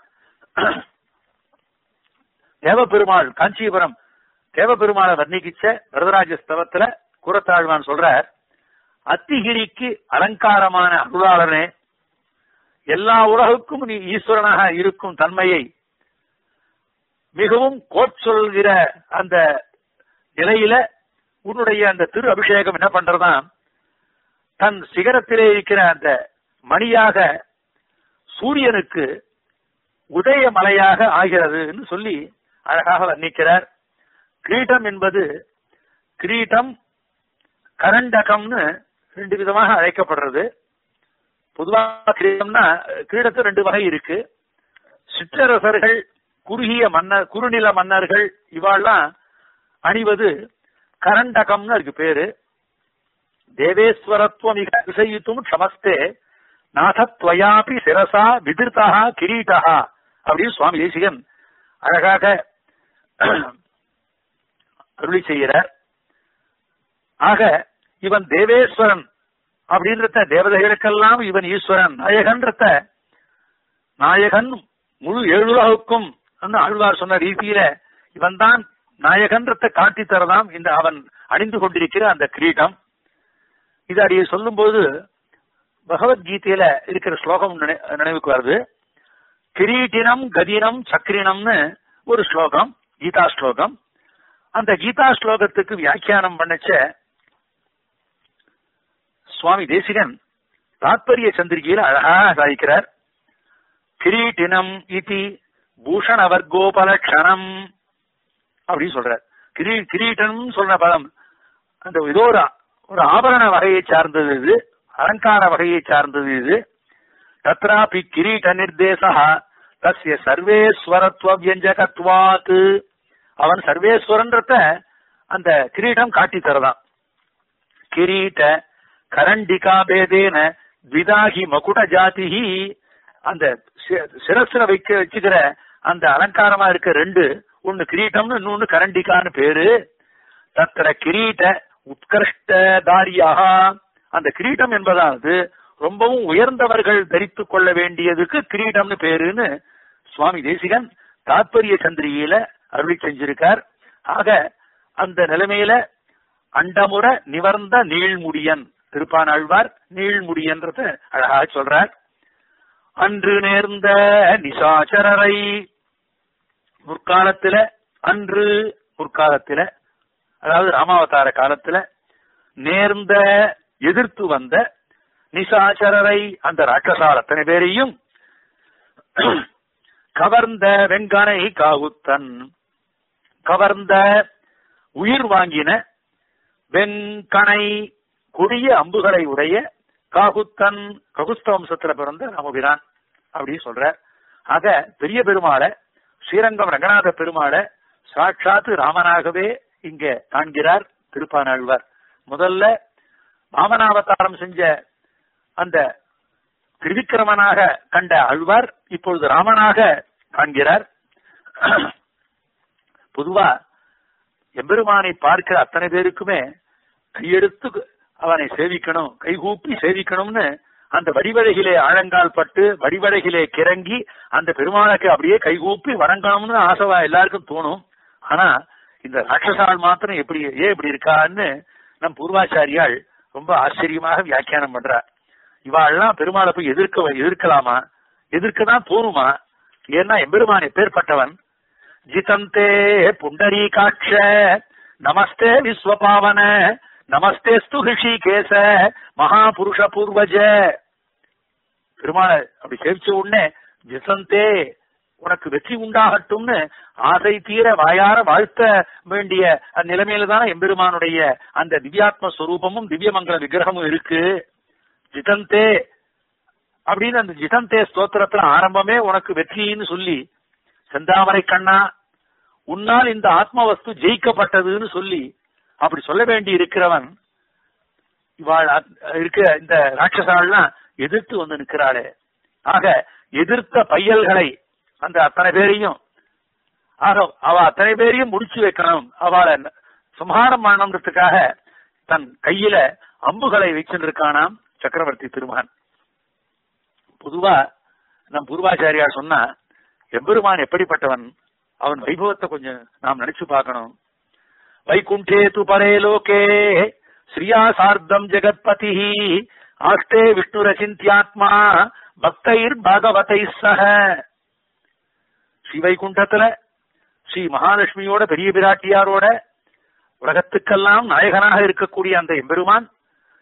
தேவபெருமாள் காஞ்சிபுரம் தேவபெருமாளை வர்ணிக்கிச்ச வரதராஜ ஸ்தவத்துல குரத்தாழ்வான் சொல்றார் அத்திகிரிக்கு அலங்காரமான அருளாளனே எல்லா உலகுக்கும் நீ ஈஸ்வரனாக இருக்கும் தன்மையை மிகவும் கோட்சொல்கிற அந்த நிலையில உன்னுடைய அந்த திரு அபிஷேகம் என்ன பண்றதாம் தன் சிகரத்திலே இருக்கிற அந்த மணியாக சூரியனுக்கு உதய மலையாக ஆகிறதுன்னு சொல்லி அழகாக வர்ணிக்கிறார் கிரீட்டம் என்பது கிரீட்டம் கரண்டகம்னு ரெண்டு விதமாக அழைக்கப்படுறது பொதுவாக கிரீடம்னா கிரீடத்து ரெண்டு வகை இருக்கு சிற்றரசர்கள் குறுகிய மன்னர் குறுநில மன்னர்கள் இவாள்லாம் அணிவது கரண்டகம்னு அதுக்கு பேரு தேவேஸ்வரத்துவம் மிக விசயித்தும் க்ஷமஸ்தே நாதத்வயாபி சிரசா விதிர்த்தா கிரீட்டா அப்படின்னு சுவாமி தேசிகன் அழகாக அருளி செய்கிறார் ஆக இவன் தேவேஸ்வரன் அப்படின்றத தேவதைகளுக்கெல்லாம் இவன் ஈஸ்வரன் நாயகன்றத நாயகன் முழு எழுலகுக்கும் ஆழ்வார் சொன்ன ரீதியில இவன் தான் நாயகன்றத்தை காட்டி தரலாம் இந்த அவன் அணிந்து கொண்டிருக்கிற அந்த கிரீடம் இது அடியை சொல்லும் போது பகவத்கீதையில இருக்கிற ஸ்லோகம் நினை- நினைவுக்கு வருது கிரீட்டினம் கதினம் சக்ரினம்னு ஒரு ஸ்லோகம் கீதா ஸ்லோகம் அந்த கீதா ஸ்லோகத்துக்கு வியாக்கியானம் பண்ணச்ச சுவாமி தேசிகன் தாத்பரிய சந்திரிகையில அழகா சாதிக்கிறார் கிரீட்டினம் இதி பூஷண வர்க்கோபலக்ஷணம் அப்படின்னு சொல்றார் கிரீ கிரீட்டம் சொல்ற பதம் அந்த ஏதோ ஒரு ஒரு ஆபரண வகையை சார்ந்தது இது அலங்கார வகையை சார்ந்தது இது தத்ராபி கிரீட நிர்தேசா தஸ்ய சர்வேஸ்வரத்துவ வியஞ்சகத்வாத் அவன் சர்வேஸ்வரன்றத அந்த கிரீடம் காட்டி தரலாம் கிரீட கரண்டிகா பேதேன த்விதாகி மகுட ஜாதிஹி அந்த சி- சிரஸ்ல வைக்க வச்சுக்கிற அந்த அலங்காரமா இருக்க ரெண்டு ஒன்னு கிரீட்டம்னு இன்னொன்னு கரண்டிகான்னு பேரு தத்திர கிரீட உத்கர்ஷ்டதாரியாக அந்த கிரீடம் என்பதானது ரொம்பவும் உயர்ந்தவர்கள் தரித்துக் கொள்ள வேண்டியதுக்கு கிரீடம்னு பேருன்னு சுவாமி தேசிகன் தாத்பரிய சந்திரிகையில அருளி செஞ்சிருக்கார் ஆக அந்த நிலைமையில அண்டமுற நிவர்ந்த நீள்முடியன் திருப்பான் ஆழ்வார் நீள்முடியன்றத அழகாக சொல்றார் அன்று நேர்ந்த நிசாச்சரரை முற்காலத்துல அன்று முற்காலத்துல அதாவது ராமாவதார காலத்துல நேர்ந்த எதிர்த்து வந்த நிசாச்சரரை அந்த ராட்சசார் அத்தனை பேரையும் கவர்ந்த வெங்கனை காகுத்தன் கவர்ந்த உயிர் வாங்கின வெங்கனை கொடிய அம்புகளை உடைய காகுத்தன் ககுஸ்த வம்சத்துல பிறந்த ராமபிரான் அப்படின்னு சொல்ற ஆக பெரிய பெருமாளை ஸ்ரீரங்கம் ரங்கநாத பெருமாளை சாட்சாத்து ராமனாகவே இங்க காண்கிறார் திருப்பானாழ்வார் முதல்ல வாமனாவதாரம் செஞ்ச அந்த திரிவிக்கிரமனாக கண்ட ஆழ்வார் இப்பொழுது ராமனாக காண்கிறார் பொதுவா எம்பெருமானை பார்க்கிற அத்தனை பேருக்குமே கையெடுத்து அவனை சேவிக்கணும் கைகூப்பி சேவிக்கணும்னு அந்த வடிவழகிலே ஆழங்கால் பட்டு வடிவழகிலே கிறங்கி அந்த பெருமாளுக்கு அப்படியே கைகூப்பி வணங்கணும்னு ஆசைவா எல்லாருக்கும் தோணும் ஆனா இந்த ராட்சசால் மாத்திரம் எப்படி ஏன் இப்படி இருக்கான்னு நம் பூர்வாச்சாரியால் ரொம்ப ஆச்சரியமாக வியாக்கியானம் பண்றார் இவாள்லாம் பெருமாளை போய் எதிர்க்க எதிர்க்கலாமா எதிர்க்க தான் தோணுமா ஏன்னா எம்பெருமான் எப்பேற்பட்டவன் ஜிதந்தே புண்டரீகாட்ச நமஸ்தே விஸ்வபாவன நமஸ்தேஸ்து ரிஷிகேச மகாபுருஷ பூர்வஜ பெருமாளை அப்படி சேவிச்ச உடனே ஜிசந்தே உனக்கு வெற்றி உண்டாகட்டும்னு ஆசை தீர வாயார வாழ்த்த வேண்டிய அந்த நிலைமையில தானே எம்பெருமானுடைய அந்த திவ்யாத்ம ஸ்வரூபமும் திவ்யமங்கல விக்கிரகமும் இருக்கு ஜிதந்தே அப்படின்னு அந்த ஜிதந்தே ஸ்தோத்திரத்துல ஆரம்பமே உனக்கு வெற்றின்னு சொல்லி செந்தாமரை கண்ணா உன்னால் இந்த ஆத்ம வஸ்து ஜெயிக்கப்பட்டதுன்னு சொல்லி அப்படி சொல்ல வேண்டி இருக்கிறவன் இவாள் அத்- இருக்கிற இந்த ராட்சசாள்லாம் எதிர்த்து வந்து நிற்கிறாளே ஆக எதிர்த்த பையல்களை அந்த அத்தனை பேரையும் ஆக அவ அத்தனை பேரையும் முடிச்சு வைக்கணும் அவளை சம்ஹாரம் பண்ணணுன்றதுக்காக தன் கையில அம்புகளை வச்சிருக்கானாம் சக்கரவர்த்தி திருமகன் பொதுவா நம் பூர்வாச்சாரியார் சொன்னா எம்பெருமான் எப்படிப்பட்டவன் அவன் வைபவத்தை கொஞ்சம் நாம் நினைச்சு பார்க்கணும் வைகுண்டே து பரே லோகே ஸ்ரீயா சார்த்தம் ஜெகத்பதி ஆஸ்தே விஷ்ணுரசிந்தியாத்மா பக்தைர் பாகவதை சக ஸ்ரீ வைகுண்டத்துல ஸ்ரீ மகாலட்சுமியோட பெரிய பிராட்டியாரோட உலகத்துக்கெல்லாம் நாயகனாக இருக்கக்கூடிய அந்த எம்பெருமான்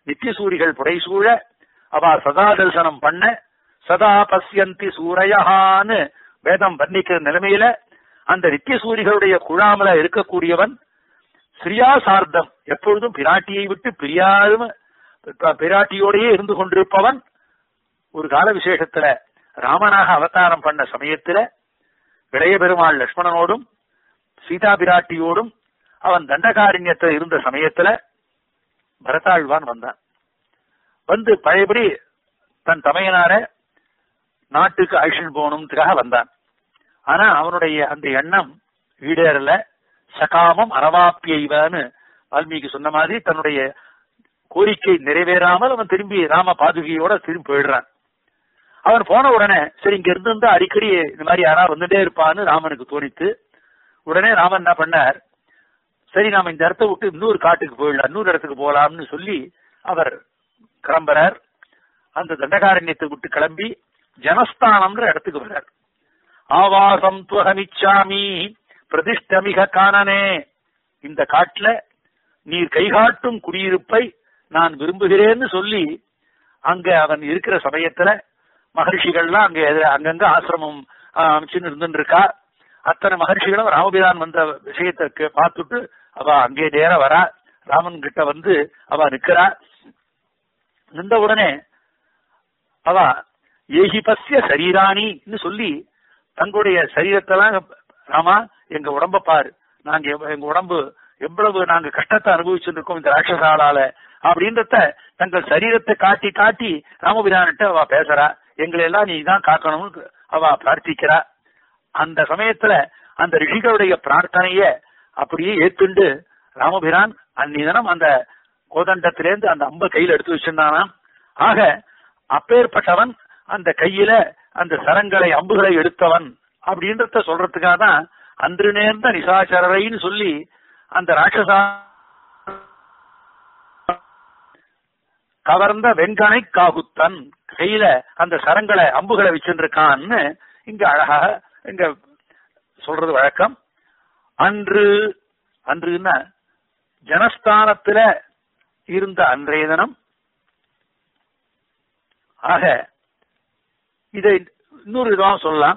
நித்தியசூரிகள் புடைசூழ அவ சதா தரிசனம் பண்ண சதா பசியந்தி சூரையஹான்னு வேதம் வர்ணிக்கிற நிலைமையில அந்த நித்தியசூரிகளுடைய குழாமல இருக்கக்கூடியவன் ஸ்ரீயா சார்த்தம் எப்பொழுதும் பிராட்டியை விட்டு பிரியாத பிராட்டியோடையே இருந்து கொண்டிருப்பவன் ஒரு கால விசேஷத்துல ராமனாக அவதாரம் பண்ண சமயத்துல இளைய பெருமாள் லட்சுமணனோடும் சீதா பிராட்டியோடும் அவன் தண்டகாரண்யத்தில் இருந்த சமயத்துல பரதாழ்வான் வந்தான் வந்து பழையபடி தன் தமையனார நாட்டுக்கு அழிச்சுட்டு போகணும்ன்றதுக்காக வந்தான் ஆனா அவனுடைய அந்த எண்ணம் ஈடேறல சகாமம் அரவாப்பியைவன்னு வால்மீகி சொன்ன மாதிரி தன்னுடைய கோரிக்கை நிறைவேறாமல் அவன் திரும்பி ராம பாதுகையோட திரும்பி போயிடுறான் அவன் போன உடனே சரி இங்க இருந்து அடிக்கடி இந்த மாதிரி யாராவது வந்துட்டே இருப்பான்னு ராமனுக்கு தோணித்து உடனே ராமன் என்ன பண்ணார் சரி நாம இந்த இடத்த விட்டு இன்னொரு காட்டுக்கு போயிடலாம் இன்னொரு இடத்துக்கு போகலாம்னு சொல்லி அவர் கிளம்புறார் அந்த தண்டகாரண்யத்தை விட்டு கிளம்பி ஜனஸ்தானம்ன்ற இடத்துக்கு வர்றார் ஆவாசம் துவகமிச்சாமி பிரதிஷ்டமிக காணனே இந்த காட்டுல நீர் கைகாட்டும் குடியிருப்பை நான் விரும்புகிறேன்னு சொல்லி அங்க அவன் இருக்கிற சமயத்துல மகர்ஷிகள்லாம் அங்க எதிர- அங்கங்க ஆசிரமம் ஆஹ், அமைச்சுன்னு இருந்துட்டு இருக்கா அத்தனை மகர்ஷிகளும் ராமபிரான் வந்த விஷயத்தை கே- பார்த்துட்டு அவ அங்கே நேர வரா ராமன் கிட்ட வந்து அவ நிக்கிறா நின்ற உடனே அவ ஏகிபஸ்ய சரீராணின்னு சொல்லி தங்களுடைய சரீரத்தெல்லாம் ராமா எங்க உடம்ப பாரு நாங்க எவ்வ- எங்க உடம்பு எவ்வளவு நாங்க கஷ்டத்தை அனுபவிச்சுட்டு இருக்கோம் இந்த ராட்சசாலால அப்படின்றத தங்கள் சரீரத்தை காட்டி காட்டி ராமபிரான்கிட்ட அவ பேசுறா எங்களை எல்லாம் நீ தான் காக்கணும்னு அவ பிரார்த்திக்கிறா அந்த சமயத்துல அந்த ரிஷிகளுடைய பிரார்த்தனைய அப்படியே ஏத்துண்டு ராமபிரான் அந்நிதனம் அந்த கோதண்டத்திலேருந்து அந்த அம்ப கையில எடுத்து வச்சிருந்தானாம் ஆக அப்பேற்பட்டவன் அந்த கையில அந்த சரங்களை அம்புகளை எடுத்தவன் அப்படின்றத சொல்றதுக்காக தான் அன்று நேர்ந்த நிசாச்சரரைன்னு சொல்லி அந்த ராட்சசா கவர்ந்த வெண்கணை காகுத்தன் கையில அந்த சரங்களை அம்புகளை வச்சிருக்கான்னு இங்க அழகாக இங்க சொல்றது வழக்கம் அன்று அன்றுன்னா ஜனஸ்தானத்துல இருந்த அன்றைய தினம் ஆக இதை இன்னொரு விதமா சொல்லலாம்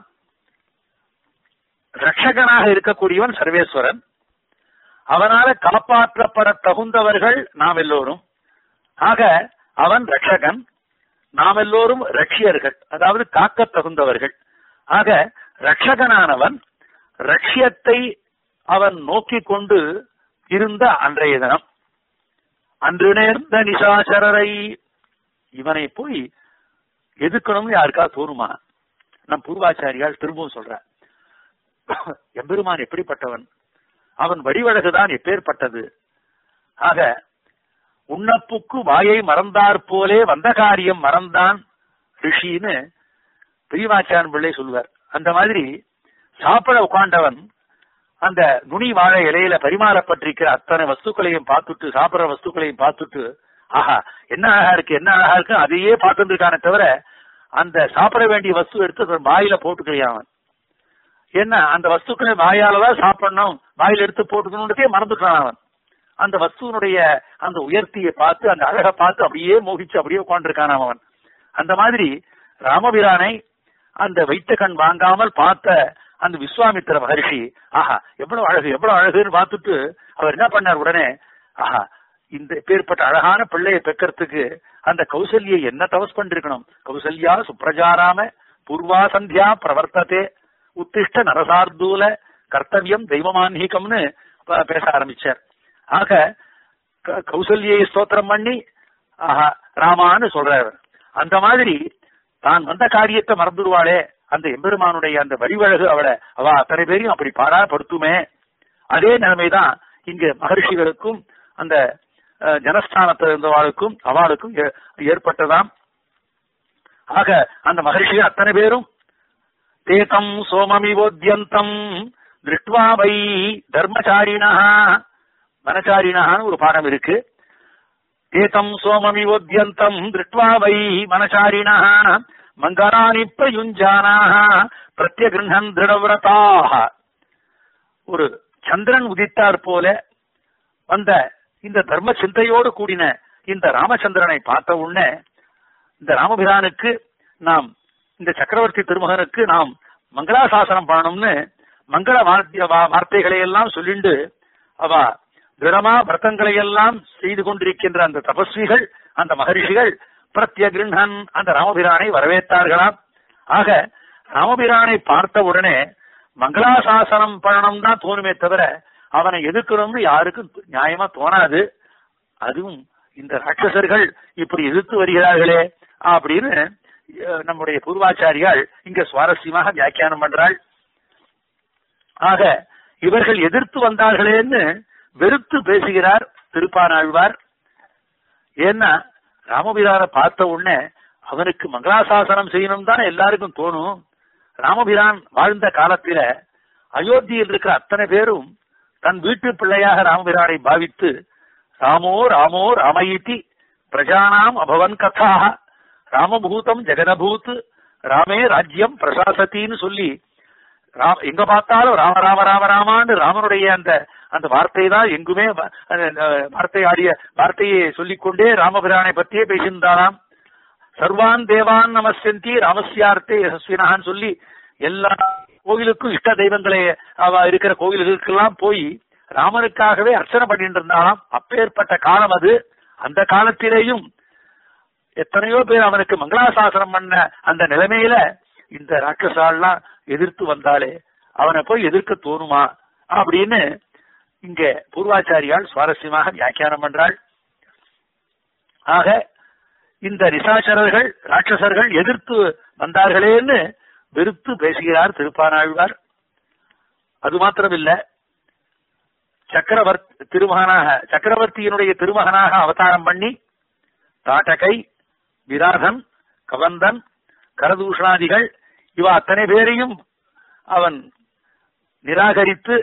ரட்சகனாக இருக்கக்கூடியவன் சர்வேஸ்வரன் அவனால காப்பாற்றப்பட தகுந்தவர்கள் நாம் எல்லோரும் ஆக அவன் ரட்சகன் நாம் எல்லோரும் ரட்சியர்கள் அதாவது காக்க தகுந்தவர்கள் ஆக ரட்சகனானவன் ரட்சியத்தை அவன் நோக்கிக் கொண்டு இருந்த அன்றைய தினம் அன்று நேர்ந்த நிசாசரரை இவனை போய் எதுக்கணும்னு யாருக்கா தோணுமா நம் பூர்வாச்சாரியால் திரும்பவும் சொல்ற எம்பெருமான் எப்படிப்பட்டவன் அவன் வடிவழகுதான் எப்பேற்பட்டது ஆக உண்ணப்புக்கு வாயை மறந்தாற் போலே வந்த காரியம் மறந்தான் ரிஷின்னு பெரியவாச்சான் பிள்ளை சொல்வார் அந்த மாதிரி சாப்பிட உட்காண்டவன் அந்த நுனி வாழை இலையில பரிமாறப்பட்டிருக்கிற அத்தனை வஸ்துக்களையும் பார்த்துட்டு சாப்பிடுற வஸ்துக்களையும் பார்த்துட்டு ஆஹா என்ன அழகா இருக்கு என்ன அழகா இருக்கு அதையே பார்த்துட்டு இருக்கானே தவிர அந்த சாப்பிட வேண்டிய வஸ்து எடுத்து தன் வாயில போட்டுக்கிறான் அவன் என்ன அந்த வஸ்துக்களை வாயாலதான் சாப்பிடணும் வாயில எடுத்து போட்டுக்கணுன்றதே மறந்துட்டான் அவன் அந்த வஸ்துவனுடைய அந்த உயர்த்தியை பார்த்து அந்த அழகை பார்த்து அப்படியே மோகிச்சு அப்படியே உட்காந்துருக்கான் அவன் அந்த மாதிரி ராமபிரானை அந்த வைத்த கண் வாங்காமல் பார்த்த அந்த விஸ்வாமித்திர மகர்ஷி ஆஹா எவ்வளவு அழகு எவ்வளவு அழகுன்னு பார்த்துட்டு அவர் என்ன பண்ணார் உடனே ஆஹா இந்த பேர்பட்ட அழகான பிள்ளையை பெக்கறதுக்கு அந்த கௌசல்யை என்ன தவஸ் பண்ணிருக்கணும் கௌசல்யா சுப்ரஜாராம பூர்வா சந்தியா பிரவர்த்ததே உத்திஷ்ட நரசார்தூல கர்த்தவியம் தெய்வமான்ஹீகம்னு ப- பேச ஆரம்பிச்சார் ஆக க- கௌசல்யை ஸ்தோத்திரம் பண்ணி ஆஹா ராமான்னு சொல்றாரு அந்த மாதிரி தான் வந்த காரியத்தை மறந்துடுவாளே அந்த எம்பெருமானுடைய அந்த வரிவழகு அவளை அவ அத்தனை பேரையும் அப்படி பாடாப்படுத்துமே அதே நிலைமைதான் இங்க மகர்ஷிகளுக்கும் அந்த அஹ், ஜனஸ்தானத்தில் இருந்தவாளுக்கும் அவளுக்கும் ஏ- ஏற்பட்டதாம் ஆக அந்த மகர்ஷிகள் அத்தனை பேரும் தேதம் சோமமிவோத்யந்தம் திருஷ்டுவா வை தர்மச்சாரிணா மனச்சாரிணான்னு ஒரு பாடம் இருக்கு ஏதம் சோமமிவோத்யந்தம் திருஷ்டுவா வை மனசாரிணா மங்கராணி பிரயுஞ்சானாக பிரத்யகிருஹன் திருடவிரதாக ஒரு சந்திரன் உதித்தார் போல வந்த இந்த தர்ம சிந்தையோடு கூடின இந்த ராமச்சந்திரனை பார்த்த உடனே இந்த ராமபிரானுக்கு நாம் இந்த சக்கரவர்த்தி திருமகனுக்கு நாம் மங்களாசாசனம் பண்ணணும்னு மங்கள வார்த்தை- வா- வார்த்தைகளை எல்லாம் சொல்லிண்டு அவ திடமா விரதங்களை எல்லாம் செய்து கொண்டிருக்கின்ற அந்த தபஸ்விகள் அந்த மகரிஷிகள் பிரத்யகிருண்ணன் அந்த ராமபிரானை வரவேற்றார்களாம் ஆக ராமபிரானை பார்த்த உடனே மங்களாசாசனம் பண்ணணும் தான் தோணுமே தவிர அவனை எதிர்க்கணும்னு யாருக்கும் நியாயமா தோணாது அதுவும் இந்த ராட்சசர்கள் இப்படி எதிர்த்து வருகிறார்களே அப்படின்னு அஹ், நம்முடைய பூர்வாச்சாரியால் இங்க சுவாரஸ்யமாக வியாக்கியானம் பண்றாள் ஆக இவர்கள் எதிர்த்து வந்தார்களேன்னு வெறுத்து பேசுகிறார் திருப்பானாழ்வார் ஏன்னா ராமபிரானை பார்த்த உடனே அவனுக்கு மங்களாசாசனம் செய்யணும் தான் எல்லாருக்கும் தோணும் ராமபிரான் வாழ்ந்த காலத்தில அயோத்தியில் இருக்கிற அத்தனை பேரும் தன் வீட்டு பிள்ளையாக ராமபிரானை பாவித்து ராமோ ராமோ ராமயிதி பிரஜானாம் அபவன் கதா ராமபூதம் ஜெகதபூத் ராமே ராஜ்யம் பிரசாசத்தின்னு சொல்லி ராம எங்க பார்த்தாலும் ராம ராம ராம ராமான்னு ராமனுடைய அந்த அந்த வார்த்தை தான் எங்குமே வ- அந்த, அஹ், வார்த்தை ஆடிய வார்த்தையை சொல்லிக்கொண்டே ராமபிரானை பற்றியே பேசியிருந்தாராம் சர்வான் தேவான் நமஸ்யந்தி ராமஸ்யார்த்தே யசஸ்வினான்னு சொல்லி எல்லா கோவிலுக்கும் இஷ்ட தெய்வங்களை அவ இருக்கிற கோவில்களுக்கெல்லாம் போய் ராமனுக்காகவே அர்ச்சனை பண்ணிட்டு இருந்தாலாம் அப்பேற்பட்ட காலம் அது அந்த காலத்திலேயும் எத்தனையோ பேர் அவனுக்கு மங்களாசாசனம் பண்ண அந்த நிலைமையில இந்த ராட்சசாலாம் எதிர்த்து வந்தாலே அவனை போய் எதிர்க்க தோணுமா அப்படின்னு இங்க பூர்வாச்சாரியால் சுவாரஸ்யமாக வியாக்கியானம் பண்றாள் ஆக இந்த நிசாச்சரர்கள் ராட்சசர்கள் எதிர்த்து வந்தார்களேன்னு வெறுத்து பேசுகிறார் திருப்பானாழ்வார் அது மாத்திரமில்ல சக்கரவர்த்தி திருமகனாக சக்கரவர்த்தியினுடைய திருமகனாக அவதாரம் பண்ணி தாட்டகை விராதன் கவந்தன் கரதூஷணாதிகள் இவ அத்தனை பேரையும் அவன் நிராகரித்து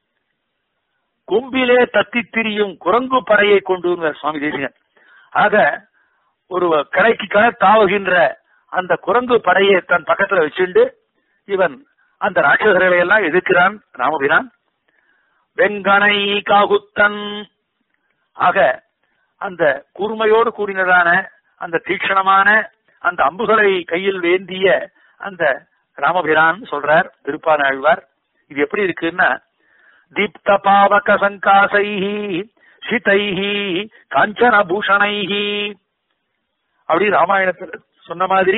கொம்பிலே தத்தித் திரியும் குரங்கு படையை கொண்டு வந்தார் சுவாமி தேசிகன் ஆக ஒரு கரைக்கு கரை தாவுகின்ற அந்த குரங்கு படையை தன் பக்கத்துல வச்சுண்டு இவன் அந்த ராட்சசர்களை எல்லாம் எதிர்க்கிறான் ராமபிரான் வெங்கனை காகுத்தன் ஆக அந்த கூர்மையோடு கூடினதான அந்த தீக்ஷணமான அந்த அம்புகளை கையில் வேந்திய அந்த ராமபிரான் சொல்றார் திருப்பானாழ்வார் இது எப்படி இருக்குன்னா தீப்த பாவக சங்காசைஹி சிதைஹி காஞ்சன பூஷணைஹி அப்படி ராமாயணத்தில் சொன்ன மாதிரி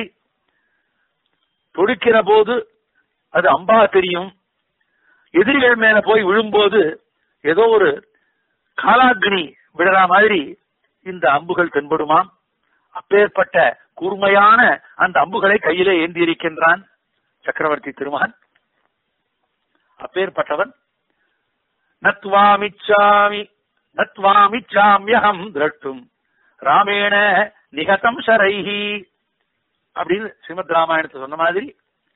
தொடுக்கிற போது அது அம்பா தெரியும் எதிரிகள் மேல போய் விழும்போது ஏதோ ஒரு காலாக்னி விடுற மாதிரி இந்த அம்புகள் தென்படுமாம் அப்பேற்பட்ட கூர்மையான அந்த அம்புகளை கையிலே ஏந்தி இருக்கின்றான் சக்கரவர்த்தி திருமகன் அப்பேற்பட்டவன் நத்வாமிச்சாமி நத்வாமிச்சாமியகம் திரட்டும் ராமேண நிகதம் சரைஹி அப்படின்னு ஸ்ரீமத் ராமாயணத்தை சொன்ன மாதிரி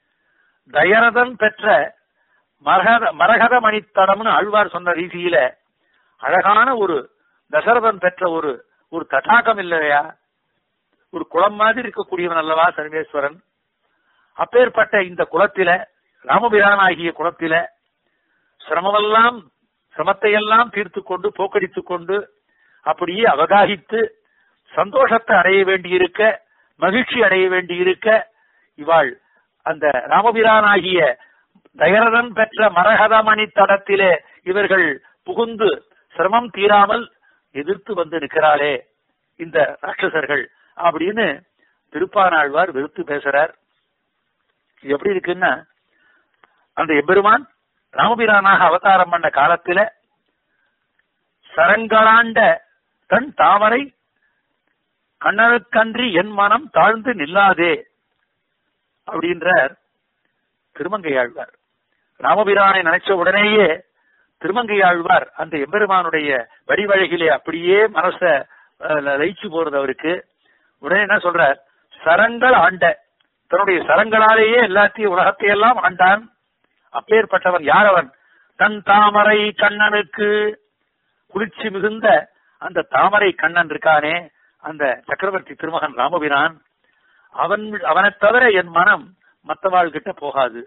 தயரதன் பெற்ற மரகத மரகத மணித்தடம்னு ஆழ்வார் சொன்ன ரீதியில அழகான ஒரு தசரதன் பெற்ற ஒரு ஒரு தடாகம் இல்லையா ஒரு குளம் மாதிரி இருக்கக்கூடியவன் அல்லவா சர்வேஸ்வரன் அப்பேற்பட்ட இந்த குளத்தில ராமபிரான் ஆகிய குளத்தில சிரமமெல்லாம் சிரமத்தையெல்லாம் தீர்த்து கொண்டு போக்கடித்துக் கொண்டு அப்படியே அவகாகித்து சந்தோஷத்தை அடைய வேண்டியிருக்க மகிழ்ச்சி அடைய வேண்டியிருக்க இவாள் அந்த ராமபிரானாகிய தயரதன் பெற்ற மரகதமணி தடத்திலே இவர்கள் புகுந்து சிரமம் தீராமல் எதிர்த்து வந்து நிற்கிறாளே இந்த ராட்சசர்கள் அப்படின்னு திருப்பானாழ்வார் வெறுத்து பேசுறார் இது எப்படி இருக்குன்னா அந்த எம்பெருமான் ராமபிரானாக அவதாரம் பண்ண காலத்தில சரங்களாண்ட தன் தாமரை கண்ணனுக்கன்றி என் மனம் தாழ்ந்து நில்லாதே அப்படின்றார் திருமங்கையாழ்வார் ராமபிரானை நினைச்ச உடனேயே திருமங்கையாழ்வார் அந்த எம்பெருமானுடைய வடிவழகிலே அப்படியே மனச அஹ், லயிச்சு போறது அவருக்கு உடனே என்ன சொல்றார் சரங்கள் ஆண்ட தன்னுடைய சரங்களாலேயே எல்லாத்தையும் உலகத்தை எல்லாம் ஆண்டான் அப்பேற்பட்டவன் யார் அவன் தன் தாமரை கண்ணனுக்கு குளிர்ச்சி மிகுந்த அந்த தாமரை கண்ணன் இருக்கானே அந்த சக்கரவர்த்தி திருமகன் ராமபிரான் அவன் அவனைத் தவிர என் மனம் மத்தவாள் கிட்ட போகாது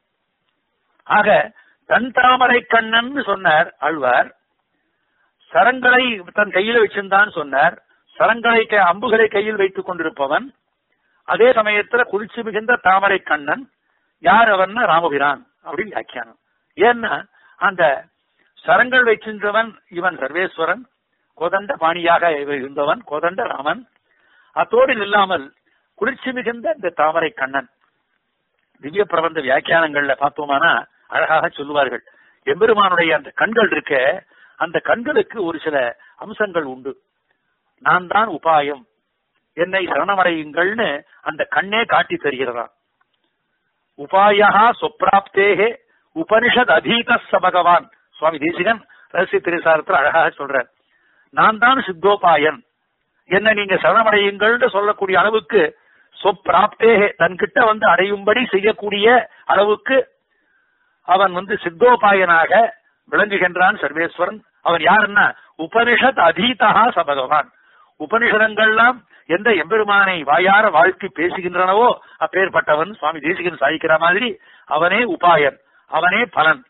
ஆக தன் தாமரை கண்ணன் சொன்னார் ஆழ்வார் சரங்களை தன் கையில வச்சிருந்தான் சொன்னார் சரங்களை க- அம்புகளை கையில் வைத்துக் கொண்டிருப்பவன் அதே சமயத்துல குளிர்ச்சி மிகுந்த தாமரை கண்ணன் யார் அவன்னா ராமபிரான் அப்படின்னு வியாக்கியானம் ஏன்னா அந்த சரங்கள் வைக்கின்றவன் இவன் சர்வேஸ்வரன் கோதண்ட பாணியாக இவன் இருந்தவன் கோதண்ட ராமன் அத்தோடு இல்லாமல் குளிர்ச்சி மிகுந்த இந்த தாமரை கண்ணன் திவ்ய பிரபந்த வியாக்கியானங்கள்ல பார்த்தோமானா அழகாக சொல்லுவார்கள் எம்பெருமானுடைய அந்த கண்கள் இருக்க அந்த கண்களுக்கு ஒரு சில அம்சங்கள் உண்டு நான் தான் உபாயம் என்னை சரணமடையுங்கள்னு அந்த கண்ணே காட்டி தருகிறதாம் உபாயா சொப்ராப்தேகே உபனிஷத் அதீத ச பகவான் சுவாமி தேசிகன் ரகசிய திரைசாரத்தில் அழகாக சொல்றார் நான் தான் சித்தோபாயன் என்ன நீங்க சரணமடையுங்கள்னு சொல்லக்கூடிய அளவுக்கு சொப்ராப்தேகே தன்கிட்ட வந்து அடையும்படி செய்யக்கூடிய அளவுக்கு அவன் வந்து சித்தோபாயனாக விளங்குகின்றான் சர்வேஸ்வரன் அவன் யாருன்னா உபனிஷத் அதீதா ச பகவான் உபனிஷதங்கள்லாம் எந்த எம்பெருமானை வாயார வாழ்த்தி பேசுகின்றனவோ அப்பேற்பட்டவன் சுவாமி தேசிகன் சாதிக்கிற மாதிரி அவனே உபாயன் அவனே பலன்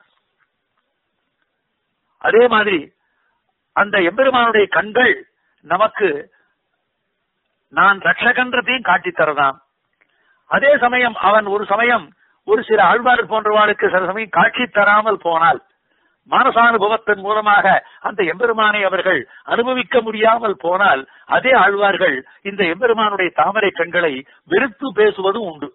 அதே மாதிரி அந்த எம்பெருமானுடைய கண்கள் நமக்கு நான் ரட்சகன்றதையும் காட்டித் தரதாம் அதே சமயம் அவன் ஒரு சமயம் ஒரு சில ஆழ்வார் போன்றவாளுக்கு சில சமயம் காட்சி தராமல் போனால் மானசானுபவத்தின் மூலமாக அந்த எம்பெருமானை அவர்கள் அனுபவிக்க முடியாமல் போனால் அதே ஆழ்வார்கள் இந்த எம்பெருமானுடைய தாமரை கண்களை வெறுத்து பேசுவதும் உண்டு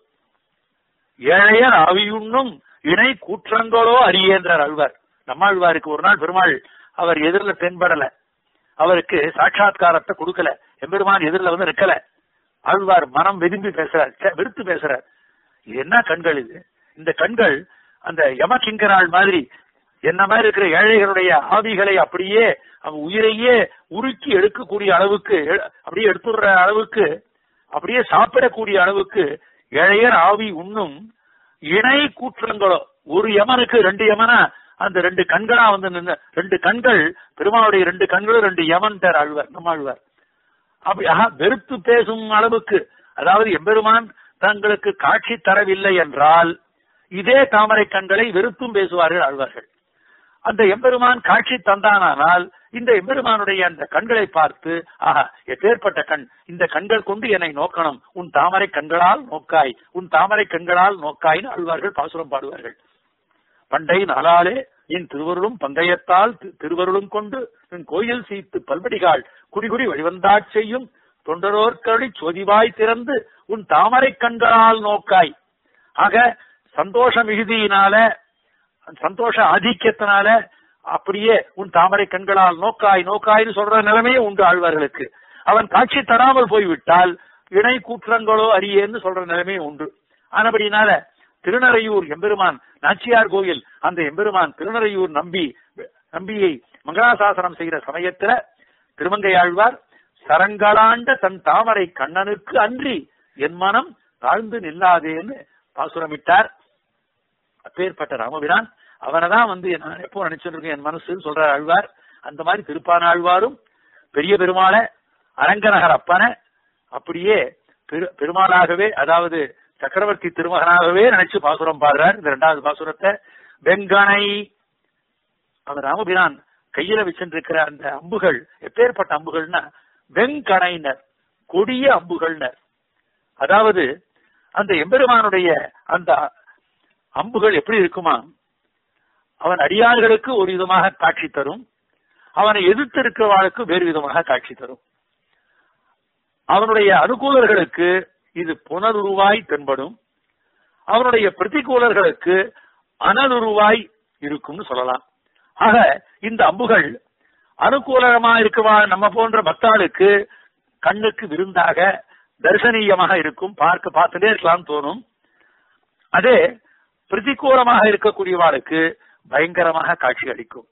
ஏழையர் ஆவியுண்ணும் இணை கூற்றங்களோ அறியேன்றார் ஆழ்வார் நம்மாழ்வாருக்கு ஒரு நாள் பெருமாள் அவர் எதிரில் தென்படல அவருக்கு சாட்சாத்காரத்தை கொடுக்கல எம்பெருமான் எதிரில் வந்து நிக்கல ஆழ்வார் மனம் வெதும்பி பேசுறார் ச்சே, வெறுத்து பேசுறார் இது என்ன கண்கள் இது இந்த கண்கள் அந்த யமகிங்கராள் மாதிரி என்ன மாதிரி இருக்கிற ஏழைகளுடைய ஆவிகளை அப்படியே அவன் உயிரையே உருக்கி எடுக்கக்கூடிய அளவுக்கு எ- அப்படியே எடுத்துடுற அளவுக்கு அப்படியே சாப்பிடக்கூடிய அளவுக்கு ஏழையர் ஆவி உண்ணும் இணை கூற்றங்களோ ஒரு யமனுக்கு ரெண்டு யமனா அந்த ரெண்டு கண்களா வந்து நின்னு ரெண்டு கண்கள் பெருமாளுடைய ரெண்டு கண்களும் ரெண்டு யமன் பேர் ஆழ்வார் நம்ம ஆழ்வார் அப்படி ஆஹா, வெறுத்து பேசும் அளவுக்கு அதாவது எம்பெருமான் தங்களுக்கு காட்சி தரவில்லை என்றால் இதே தாமரை கண்களை வெறுத்தும் பேசுவார்கள் ஆழ்வார்கள் அந்த எம்பெருமான் காட்சி தந்தானால் இந்த எம்பெருமானுடைய அந்த கண்களை பார்த்து ஆஹா எப்பேற்பட்ட கண் இந்த கண்கள் கொண்டு என்னை நோக்கணும் உன் தாமரை கண்களால் நோக்காய் உன் தாமரை கண்களால் நோக்காய்னு ஆழ்வார்கள் பாசுரம் பாடுவார்கள் பண்டை நாளாலே என் திருவருளும் பந்தயத்தால் தி- திருவருளும் கொண்டு என் கோயில் சீத்து பல்படிகால் குடிகுடி வழிவந்தாச் செய்யும் தொண்டரோர்கழி சொதிவாய் திறந்து உன் தாமரை கண்களால் நோக்காய் ஆக சந்தோஷ மிகுதியினால சந்தோஷ ஆதிக்கத்தினால அப்படியே உன் தாமரை கண்களால் நோக்காய் நோக்காய்னு சொல்ற நிலைமையே உண்டு ஆழ்வார்களுக்கு அவன் காட்சி தராமல் போய்விட்டால் இணை கூற்றங்களோ அறியேன்னு சொல்ற நிலைமையே உண்டு ஆனபடினால திருநறையூர் எம்பெருமான் நாச்சியார் கோயில் அந்த எம்பெருமான் திருநறையூர் நம்பி நம்பியை மங்களாசாசனம் செய்கிற சமயத்துல திருமங்கை ஆழ்வார் சரங்களாண்ட தன் தாமரை கண்ணனுக்கு அன்றி என் மனம் தாழ்ந்து நில்லாதேன்னு பாசுரமிட்டார் அப்பேற்பட்ட ராமபிரான் அவனைதான் வந்து நான் எப்போ நினைச்சிருக்கேன் என் மனசுன்னு சொல்றார் ஆழ்வார் அந்த மாதிரி திருப்பான ஆழ்வாரும் பெரிய பெருமாளை அரங்கநகர் அப்பனை அப்படியே பெரு- பெருமாளாகவே அதாவது சக்கரவர்த்தி திருமகனாகவே நினைச்சு பாசுரம் பாடுறார் இந்த இரண்டாவது பாசுரத்தை வெங்கனை அவர் ராமபிரான் கையில வச்சிருக்கிற அந்த அம்புகள் எப்பேற்பட்ட அம்புகள்னா வெங்கணைனர் கொடிய அம்புகள்னர் அதாவது அந்த எம்பெருமானுடைய அந்த அம்புகள் எப்படி இருக்குமா அவன் அடியார்களுக்கு ஒரு விதமாக காட்சி தரும் அவனை எதிர்த்து இருக்கிறவாளுக்கு வேறு விதமாக காட்சி தரும் அவனுடைய அனுகூலர்களுக்கு இது புனருருவாய் தென்படும் அவனுடைய பிரதிகூலர்களுக்கு அனலுருவாய் இருக்கும்னு சொல்லலாம் ஆக இந்த அம்புகள் அனுகூலமா இருக்கவா நம்ம போன்ற பக்தாளுக்கு கண்ணுக்கு விருந்தாக தரிசனீயமாக இருக்கும் பார்க்க பார்த்துட்டே இருக்கலாம் தோணும் அதே பிரதிகூலமாக இருக்கக்கூடியவாளுக்கு பயங்கரமாக காட்சி அளிக்கும்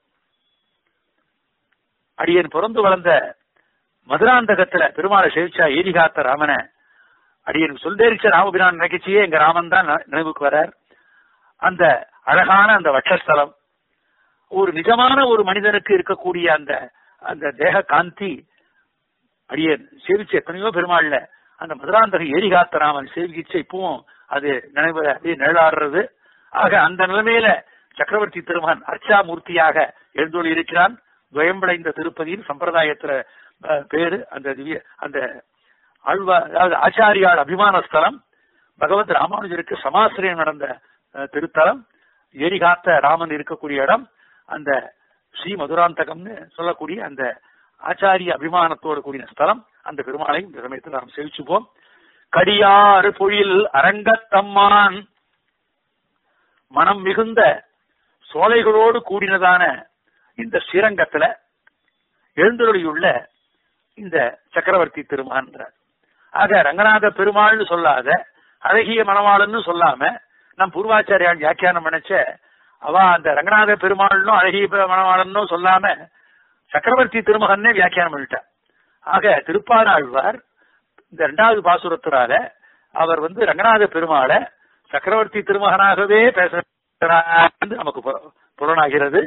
அடியன் பிறந்து வளர்ந்த மதுராந்தகத்துல பெருமாளை சேவிச்சா ஏரிகாத்த ராமனை அடியன் சொல்தேரிச்ச ராமபிரான் நினைக்கச்சியே எங்க ராமன் தான் ந- நினைவுக்கு வரார் அந்த அழகான அந்த வட்சஸ்தலம் ஒரு நிஜமான ஒரு மனிதனுக்கு இருக்கக்கூடிய அந்த அந்த தேக காந்தி அடியன் சேவிச்ச எத்தனையோ பெருமாள்ல அந்த மதுராந்தக ஏரிகாத்த ராமன் சேவிச்ச இப்பவும் அது நினைவு அப்படியே நிழலாடுறது ஆக அந்த நிலைமையில சக்கரவர்த்தி திருமகன் அர்ச்சா மூர்த்தியாக எழுந்தொழி இருக்கிறான் துவயம்படைந்த திருப்பதியின் சம்பிரதாயத்துல அஹ், பேரு அந்த திவ்ய அந்த ஆழ்வா அதாவது ஆச்சாரியால் அபிமான ஸ்தலம் பகவத் ராமானுஜருக்கு சமாசிரியம் நடந்த அஹ், திருத்தலம் ஏரிகாத்த ராமன் இருக்கக்கூடிய இடம் அந்த ஸ்ரீ மதுராந்தகம்னு சொல்லக்கூடிய அந்த ஆச்சாரிய அபிமானத்தோடு கூடிய ஸ்தலம் அந்த பெருமாளை இந்த சமயத்தில் நாம் சேவிச்சுப்போம் கடியாறு பொழில் அரங்கத்தம்மான் மனம் மிகுந்த சோலைகளோடு கூடினதான இந்த ஸ்ரீரங்கத்துல எழுந்தருளியுள்ள இந்த சக்கரவர்த்தி திருமான்றார் ஆக ரங்கநாத பெருமாள்னு சொல்லாத அழகிய மணவாளன்னு சொல்லாம நம் பூர்வாச்சாரியால் வியாக்கியானம் நினைச்ச அவ அந்த ரங்கநாத பெருமாள்னும் அழகிய பெ- மணவாளன்னும் சொல்லாம சக்கரவர்த்தி திருமகன்னே வியாக்கியானம் பண்ணிட்டார் ஆக திருப்பாராழ்வார் இந்த இரண்டாவது பாசுரத்தினால அவர் வந்து ரங்கநாத பெருமாளை சக்கரவர்த்தி திருமகனாகவே பேசுறார் என்று நமக்கு புல- புலனாகிறது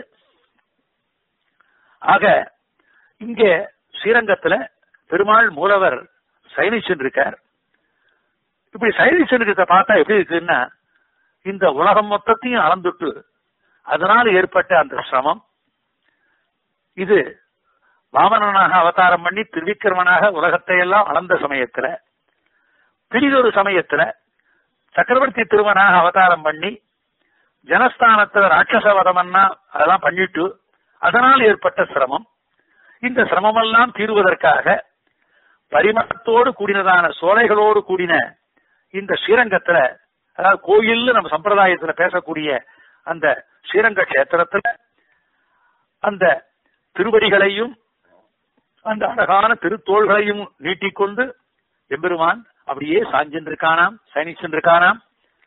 ஆக இங்கே ஸ்ரீரங்கத்துல பெருமாள் மூலவர் சயனிச்சன் இருக்கார் இப்படி சயனிச்சன் இருக்கிறத பார்த்தா எப்படி இருக்குன்னா இந்த உலகம் மொத்தத்தையும் அளந்துட்டு அதனால் ஏற்பட்ட அந்த சிரமம் இது வாமனனாக அவதாரம் பண்ணி திருவிக்கிரமனாக உலகத்தை எல்லாம் அளந்த சமயத்துல பிரிதொரு சமயத்துல சக்கரவர்த்தி திருமனாக அவதாரம் பண்ணி ஜனஸ்தானத்துல ராட்சச வதமன்னா அதெல்லாம் பண்ணிட்டு அதனால் ஏற்பட்ட சிரமம் இந்த சிரமமெல்லாம் தீர்வதற்காக பரிமளத்தோடு கூடினதான சோலைகளோடு கூடின இந்த ஸ்ரீரங்கத்துல அதாவது கோயில்னு நம்ம சம்பிரதாயத்துல பேசக்கூடிய அந்த ஸ்ரீரங்க கஷேத்திரத்துல அந்த திருவடிகளையும் அந்த அழகான திருத்தோள்களையும் நீட்டிக்கொண்டு எம்பெருமான் அப்படியே சாஞ்சென்றிருக்கானாம் சயனிச்சென்றிருக்கானாம்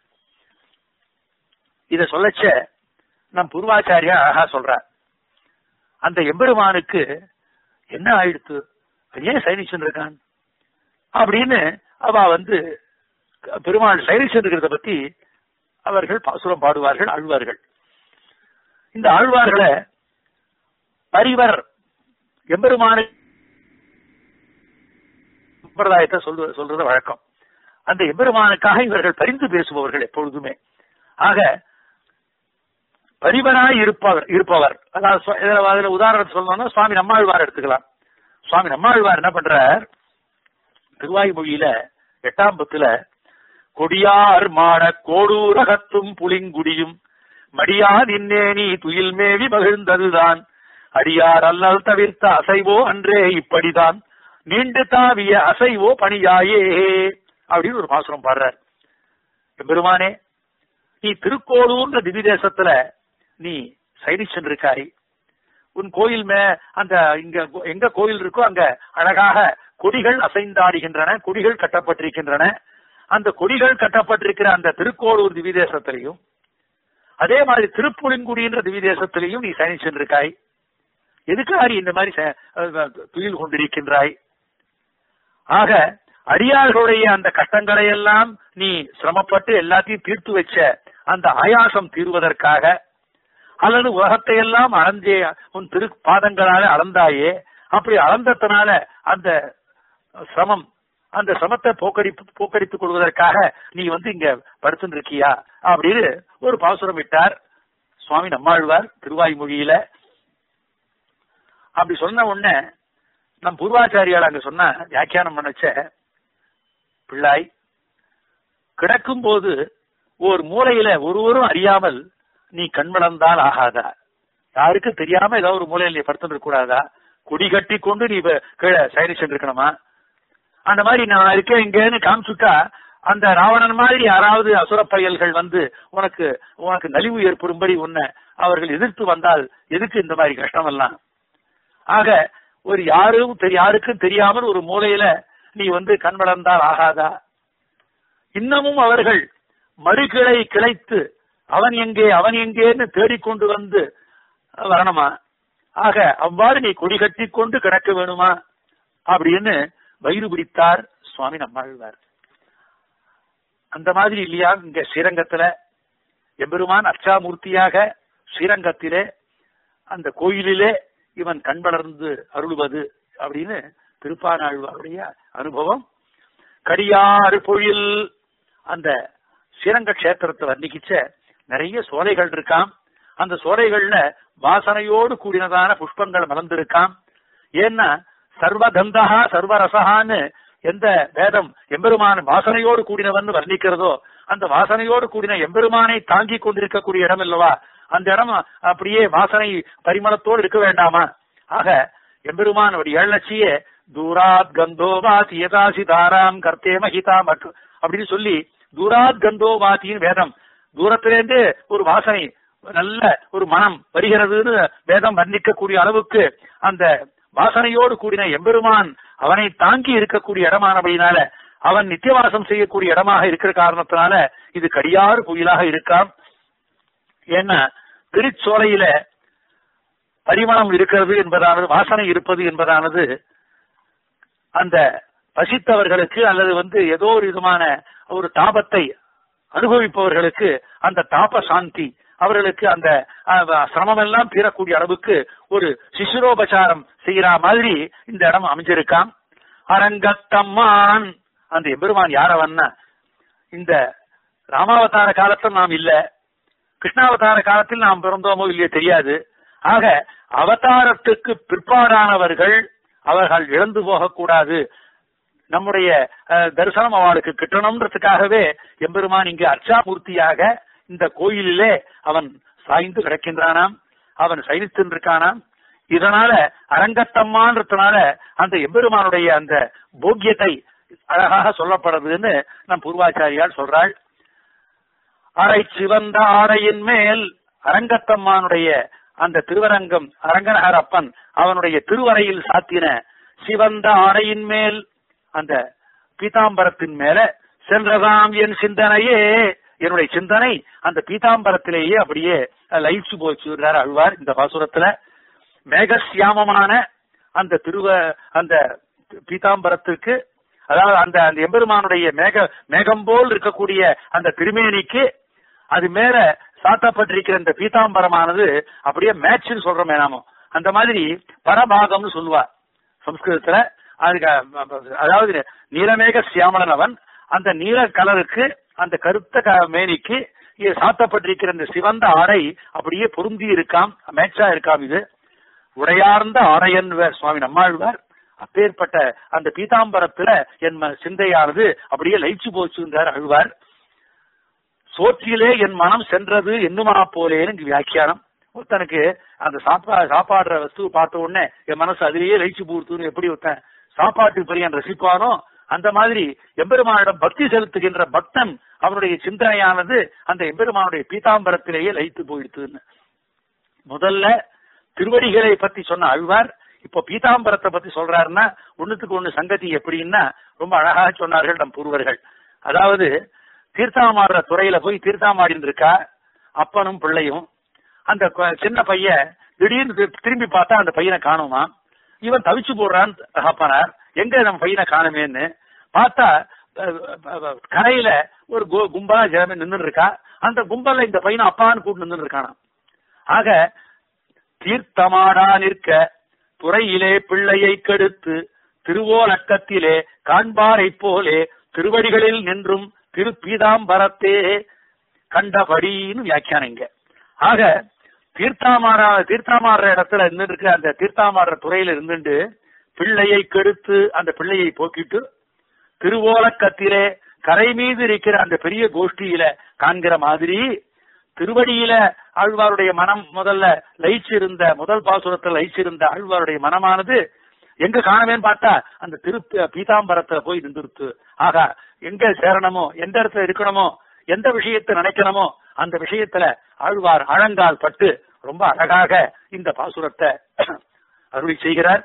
இத சொல்லச்ச நம் பூர்வாச்சாரியா அழகா சொல்றார் அந்த எம்பெருமானுக்கு என்ன ஆயிடுத்து அது ஏன் சயனிச்சென்றிருக்கான் அப்படின்னு அவ வந்து பெருமாள் சயனிச்சென்றிருக்கிறத பத்தி அவர்கள் பாசுரம் பாடுவார்கள் ஆழ்வார்கள் இந்த ஆழ்வார்களை பரிவர் எம்பெருமானு சம்பிரதாயத்தை சொல்றது சொல்றது வழக்கம் அந்த எம்பெருமானுக்காக இவர்கள் பரிந்து பேசுபவர்கள் எப்பொழுதுமே ஆக பரிவராய் இருப்பவர் இருப்பவர் அதாவது சொ- இதுல அதுல உதாரணத்தை சொல்லணும்னா சுவாமி நம்மாழ்வார் எடுத்துக்கலாம் சுவாமி நம்மாழ்வார் என்ன பண்றார் திருவாய்மொழியில எட்டாம் பத்துல கொடியார் மாட கோடூரகத்தும் புலிங்குடியும் மடியா நின்னேனி துயில் மேவி மகிழ்ந்ததுதான் அடியார் அல்லல் தவிர்த்த அசைவோ அன்றே இப்படிதான் நீண்டு தாவிய அசைவோ பணியாயே அப்படின்னு ஒரு பாசுரம் பாடுறார் பெருமானே நீ திருக்கோளூர்ன்ற திவ்ய தேசத்துல நீ சைடி சென்றிருக்காய் உன் கோயில் மே அந்த இங்க எங்க கோயில் இருக்கோ அங்க அழகாக கொடிகள் அசைந்தாடுகின்றன கொடிகள் கட்டப்பட்டிருக்கின்றன அந்த கொடிகள் கட்டப்பட்டிருக்கிற அந்த திருக்கோளூர் திவ்ய தேசத்திலையும் அதே மாதிரி திருப்புலிங்குடின்ற திவ்ய தேசத்திலையும் நீ சயனி சென்றிருக்காய் எதுக்காக இந்த மாதிரி ச- அஹ் துயில் கொண்டிருக்கின்றாய் ஆக அடியார்களுடைய அந்த கஷ்டங்களை எல்லாம் நீ சிரமப்பட்டு எல்லாத்தையும் தீர்த்து வச்ச அந்த ஆயாசம் தீர்வதற்காக அல்லது உலகத்தை எல்லாம் அளந்தே உன் திரு பாதங்களால அளந்தாயே அப்படி அளந்ததுனால அந்த சிரமம் அந்த சிரமத்தை போக்கடிப்பு போக்கடித்துக் கொள்வதற்காக நீ வந்து இங்க படுத்துட்டு இருக்கியா அப்படின்னு ஒரு பாசுரம் விட்டார் சுவாமி நம்மாழ்வார் திருவாய்மொழியில அப்படி சொன்ன உடனே நம் பூர்வாச்சாரியால் அங்க சொன்ன வியாக்கியானம் பண்ணச்ச பிள்ளாய் கிடக்கும் போது ஒரு மூலையில ஒருவரும் அறியாமல் நீ கண்மளந்தால் ஆகாதா யாருக்கும் தெரியாம ஏதோ ஒரு மூலையில நீ படுத்துட்டு கூடாதா கொடி கட்டி கொண்டு நீ இப்ப கீழே சயனி சென்றிருக்கணுமா அந்த மாதிரி நான் இருக்கேன் இங்கன்னு காமிச்சுட்டா அந்த ராவணன் மாதிரி யாராவது அசுர பயல்கள் வந்து உனக்கு உனக்கு நலிவு ஏற்படும்படி உன்னை அவர்கள் எதிர்த்து வந்தால் எதுக்கு இந்த மாதிரி கஷ்டம் எல்லாம் ஆக ஒரு யாரும் தெரி- யாருக்கும் தெரியாமல் ஒரு மூலையில நீ வந்து கண் வளர்ந்தால் ஆகாதா இன்னமும் அவர்கள் மறுகிளை கிளைத்து அவன் எங்கே அவன் எங்கேன்னு தேடிக்கொண்டு வந்து வரணுமா ஆக அவ்வாறு நீ கொடி கட்டி கொண்டு கிடக்க வேணுமா அப்படின்னு வயிறு பிடித்தார் சுவாமி நம்மாழ்வார் அந்த மாதிரி இல்லையா இங்க ஸ்ரீரங்கத்துல எம்பெருமான் அச்சாமூர்த்தியாக ஸ்ரீரங்கத்திலே அந்த கோயிலிலே இவன் கண் வளர்ந்து அருள்வது அப்படின்னு திருப்பானாழ்வாருடைய அனுபவம் கடியாறு பொழில் அந்த ஸ்ரீரங்க கஷேத்திரத்தை வர்ணிக்கிச்ச நிறைய சோலைகள் இருக்காம் அந்த சோலைகள்ல வாசனையோடு கூடினதான புஷ்பங்கள் மலர்ந்திருக்காம் ஏன்னா சர்வகந்தா சர்வரசகான்னு எந்த வேதம் எம்பெருமான் வாசனையோடு கூடினவன் வர்ணிக்கிறதோ அந்த வாசனையோடு கூடின எம்பெருமானை தாங்கி கொண்டிருக்கக்கூடிய இடம் அல்லவா அந்த இடம் அப்படியே வாசனை பரிமளத்தோடு இருக்க வேண்டாமா ஆக எம்பெருமான் ஒரு ஏழச்சியே தூராத் கந்தோ வாசி யதாசி தாராம் கர்த்தே மகிதா மற்றும் அப்படின்னு சொல்லி தூராத் கந்தோ வாசின்னு வேதம் தூரத்திலேருந்து ஒரு வாசனை நல்ல ஒரு மனம் வருகிறதுன்னு வேதம் வர்ணிக்கக்கூடிய அளவுக்கு அந்த வாசனையோடு கூடின எம்பெருமான் அவனை தாங்கி இருக்கக்கூடிய இடமானபடினால அவன் நித்தியவாசம் செய்யக்கூடிய இடமாக இருக்கிற காரணத்தினால இது கடியாறு புயலாக இருக்காம் ஏன்னா திருச்சோலையில பரிமளம் இருக்கிறது என்பதானது வாசனை இருப்பது என்பதானது அந்த பசித்தவர்களுக்கு அல்லது வந்து ஏதோ ஒரு விதமான ஒரு தாபத்தை அனுபவிப்பவர்களுக்கு அந்த தாப சாந்தி அவர்களுக்கு அந்த சிரமம் எல்லாம் தீரக்கூடிய அளவுக்கு ஒரு சிசுரோபசாரம் செய்யற மாதிரி இந்த இடம் அமைஞ்சிருக்காம் அரங்கத்தம்மான் அந்த எம்பெருமான் யாரவன்னா இந்த ராமாவதார காலத்தில் நாம் இல்ல கிருஷ்ணாவதார காலத்தில் நாம் பிறந்தோமோ இல்லையோ தெரியாது ஆக அவதாரத்துக்கு பிற்பாடானவர்கள் அவர்கள் இழந்து போகக்கூடாது நம்முடைய தரிசனம் அவளுக்கு கிட்டணும்ன்றதுக்காகவே எம்பெருமான் இங்கு அர்ச்சாமூர்த்தியாக இந்த கோயிலிலே அவன் சாய்ந்து கிடக்கின்றானாம் அவன் சைனித்திருக்கானாம் இதனால அரங்கத்தம்மான்றதுனால அந்த எம்பெருமானுடைய அந்த போக்கியத்தை அழகாக சொல்லப்படுறதுன்னு நம் பூர்வாச்சாரியால் சொல்றாள் அரை சிவந்த ஆடையின் மேல் அரங்கத்தம்மானுடைய அந்த திருவரங்கம் அரங்கநகர் அப்பன் அவனுடைய திருவரையில் சாத்தின சிவந்த ஆடையின் மேல் அந்த பீதாம்பரத்தின் மேல சென்றதாம் என் சிந்தனையே என்னுடைய சிந்தனை அந்த பீதாம்பரத்திலேயே அப்படியே லயிச்சு போச்சு அழ்வார் இந்த பாசுரத்துல மேகசியாமமான அந்த திருவ அந்த பீதாம்பரத்திற்கு அதாவது அந்த அந்த எம்பெருமானுடைய மேக மேகம் போல் இருக்கக்கூடிய அந்த திருமேனிக்கு அது மேல சாத்தப்பட்டிருக்கிற இந்த பீதாம்பரமானது அப்படியே மேட்ச்னு சொல்றோமே நாம அந்த மாதிரி பரபாகம்னு சொல்லுவா சம்ஸ்கிருதத்துல அதுக்கு அதாவது நீலமேக சியாமலன் அவன் அந்த நீல கலருக்கு அந்த கருத்த மேனிக்கு சாத்தப்பட்டிருக்கிற இந்த சிவந்த ஆடை அப்படியே பொருந்தி இருக்காம் மேட்சா இருக்காம் இது உடையார்ந்த ஆடையன் சுவாமி நம்மாழ்வார் அப்பேற்பட்ட அந்த பீதாம்பரத்துல என் சிந்தையானது அப்படியே லயிச்சு போச்சுன்றார் அழ்வார் சோற்றிலே என் மனம் சென்றது என்னுமா போலேன்னு வியாக்கியானம் ஒருத்தனுக்கு அந்த சாப்பா சாப்பாடுற வஸ்து பார்த்த உடனே என் மனசு அதிலேயே லயிச்சு போடுத்துன்னு எப்படி ஒருத்தன் சாப்பாட்டுக்கு பெரிய ரசிப்பானோ அந்த மாதிரி எம்பெருமானிடம் பக்தி செலுத்துகின்ற பக்தன் அவனுடைய சிந்தனையானது அந்த எம்பெருமானுடைய பீதாம்பரத்திலேயே லயித்து போயிடுத்துன்னு முதல்ல திருவடிகளை பத்தி சொன்ன அழ்வார் இப்போ பீதாம்பரத்தை பத்தி சொல்றாருன்னா ஒண்ணுத்துக்கு ஒண்ணு சங்கதி எப்படின்னா ரொம்ப அழகாக சொன்னார்கள் நம் பூர்வர்கள் அதாவது தீர்த்தாமாடுற துறையில போய் தீர்த்தாமாடின்னு இருக்கா அப்பனும் பிள்ளையும் அந்த சின்ன பையன் திடீர்னு திரும்பி பார்த்தா அந்த பையனை காணுமா இவன் தவிச்சு போடுறான் தகப்பனார் எங்க நம்ம பையனை காணுமேன்னு பார்த்தா கரையில ஒரு கும்பலா ஜனமே நின்று இருக்கா அந்த கும்பல்ல இந்த பையனை அப்பான்னு கூட்டு நின்று இருக்கானா ஆக தீர்த்தமாடா நிற்க துறையிலே பிள்ளையை கெடுத்து திருவோலக்கத்திலே காண்பாரை போலே திருவடிகளில் நின்றும் திரு பீதாம்பரத்தே கண்டபடின்னு வியாக்கியானம் இங்க ஆக தீர்த்தாமாரா தீர்த்தாமாடுற இடத்துல இருந்துட்டு அந்த தீர்த்தாமாடுற துறையில இருந்துட்டு பிள்ளையை கெடுத்து அந்த பிள்ளையை போக்கிட்டு திருவோலக்கத்திலே கரை மீது இருக்கிற அந்த பெரிய கோஷ்டியில காண்கிற மாதிரி திருவடியில ஆழ்வாருடைய மனம் முதல்ல லயிச்சிருந்த முதல் பாசுரத்தில் லயிச்சிருந்த ஆழ்வாருடைய மனமானது எங்க காணவேன்னு பார்த்தா அந்த திரு பீதாம்பரத்துல போய் நின்றுருத்து ஆகா எங்க சேரணுமோ எந்த இடத்துல இருக்கணுமோ எந்த விஷயத்தை நினைக்கணுமோ அந்த விஷயத்துல ஆழ்வார் ஆழங்கால் பட்டு ரொம்ப அழகாக இந்த பாசுரத்தை அருளி செய்கிறார்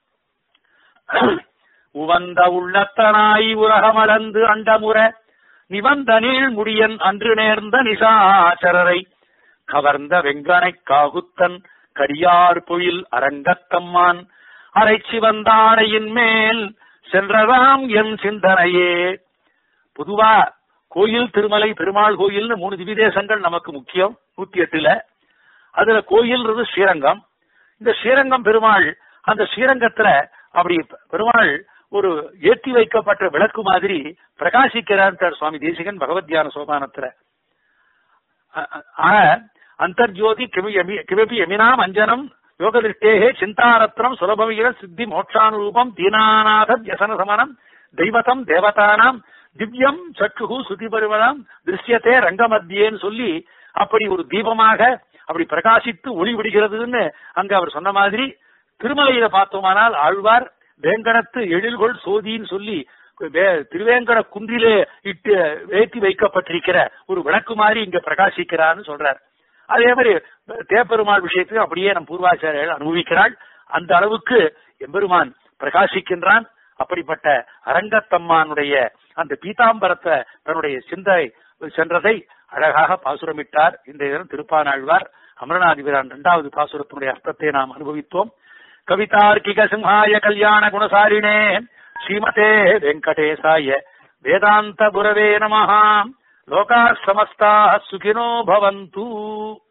உவந்த உள்ளத்தனாய் உலகமளந்து அண்டமுற நிவந்த நீள் முடியன் அன்று நேர்ந்த நிசாச்சரரை கவர்ந்த வெங்கனை காகுத்தன் கடியார் பொயில் அரங்கத்தம்மான் அரைச்சி வந்தாடையின் மேல் சென்றதாம் என் சிந்தனையே பொதுவா கோயில் திருமலை பெருமாள் கோயில்னு மூணு திவிதேசங்கள் நமக்கு முக்கியம் நூத்தி எட்டுல அதுல கோயில்ன்றது ஸ்ரீரங்கம் இந்த ஸ்ரீரங்கம் பெருமாள் அந்த ஸ்ரீரங்கத்துல அப்படி பெருமாள் ஒரு ஏற்றி வைக்கப்பட்ட விளக்கு மாதிரி பிரகாசிக்கிறார் சுவாமி தேசிகன் பகவத்யான சோபானத்துல ஆனா அந்தர்ஜோதி கிமபி எமினாம் அஞ்சனம் யோக திருஷ்டேகே சிந்தாரத்னம் சுலபமிக சித்தி மோட்சானுரூபம் தீனாநாத வியசன சமனம் தெய்வதம் தேவதானாம் திவ்யம் சற்றுகு சுதி பருவதாம் திருஷ்யத்தே ரங்கமத்தியேன்னு சொல்லி அப்படி ஒரு தீபமாக அப்படி பிரகாசித்து ஒளி விடுகிறதுன்னு அங்க அவர் சொன்ன மாதிரி திருமலையில பார்த்தோமானால் ஆழ்வார் வேங்கடத்து எழில்கொள் சோதின்னு சொல்லி வே- திருவேங்கட குன்றிலே இட்டு ஏற்றி வைக்கப்பட்டிருக்கிற ஒரு விளக்கு மாதிரி இங்க பிரகாசிக்கிறான்னு சொல்றார் அதே மாதிரி தேப்பெருமாள் விஷயத்தையும் அப்படியே நம் பூர்வாச்சாரியர்கள் அனுபவிக்கிறாள் அந்த அளவுக்கு எம்பெருமான் பிரகாசிக்கின்றான் அப்படிப்பட்ட அரங்கத்தம்மானுடைய அந்த பீதாம்பரத்தை தன்னுடைய சிந்தை சென்றதை அழகாக பாசுரமிட்டார் இந்த தினம் திருப்பானாழ்வார் அமரநாதிபிரான் இரண்டாவது பாசுரத்தினுடைய அர்த்தத்தை நாம் அனுபவித்தோம் கவிதார்க்கிக சிம்ஹாய கல்யாண குணசாரிணே ஸ்ரீமதே வெங்கடேசாய வேதாந்த குரவே நமஹ லோகா சமஸ்தா சுகினோ பவந்து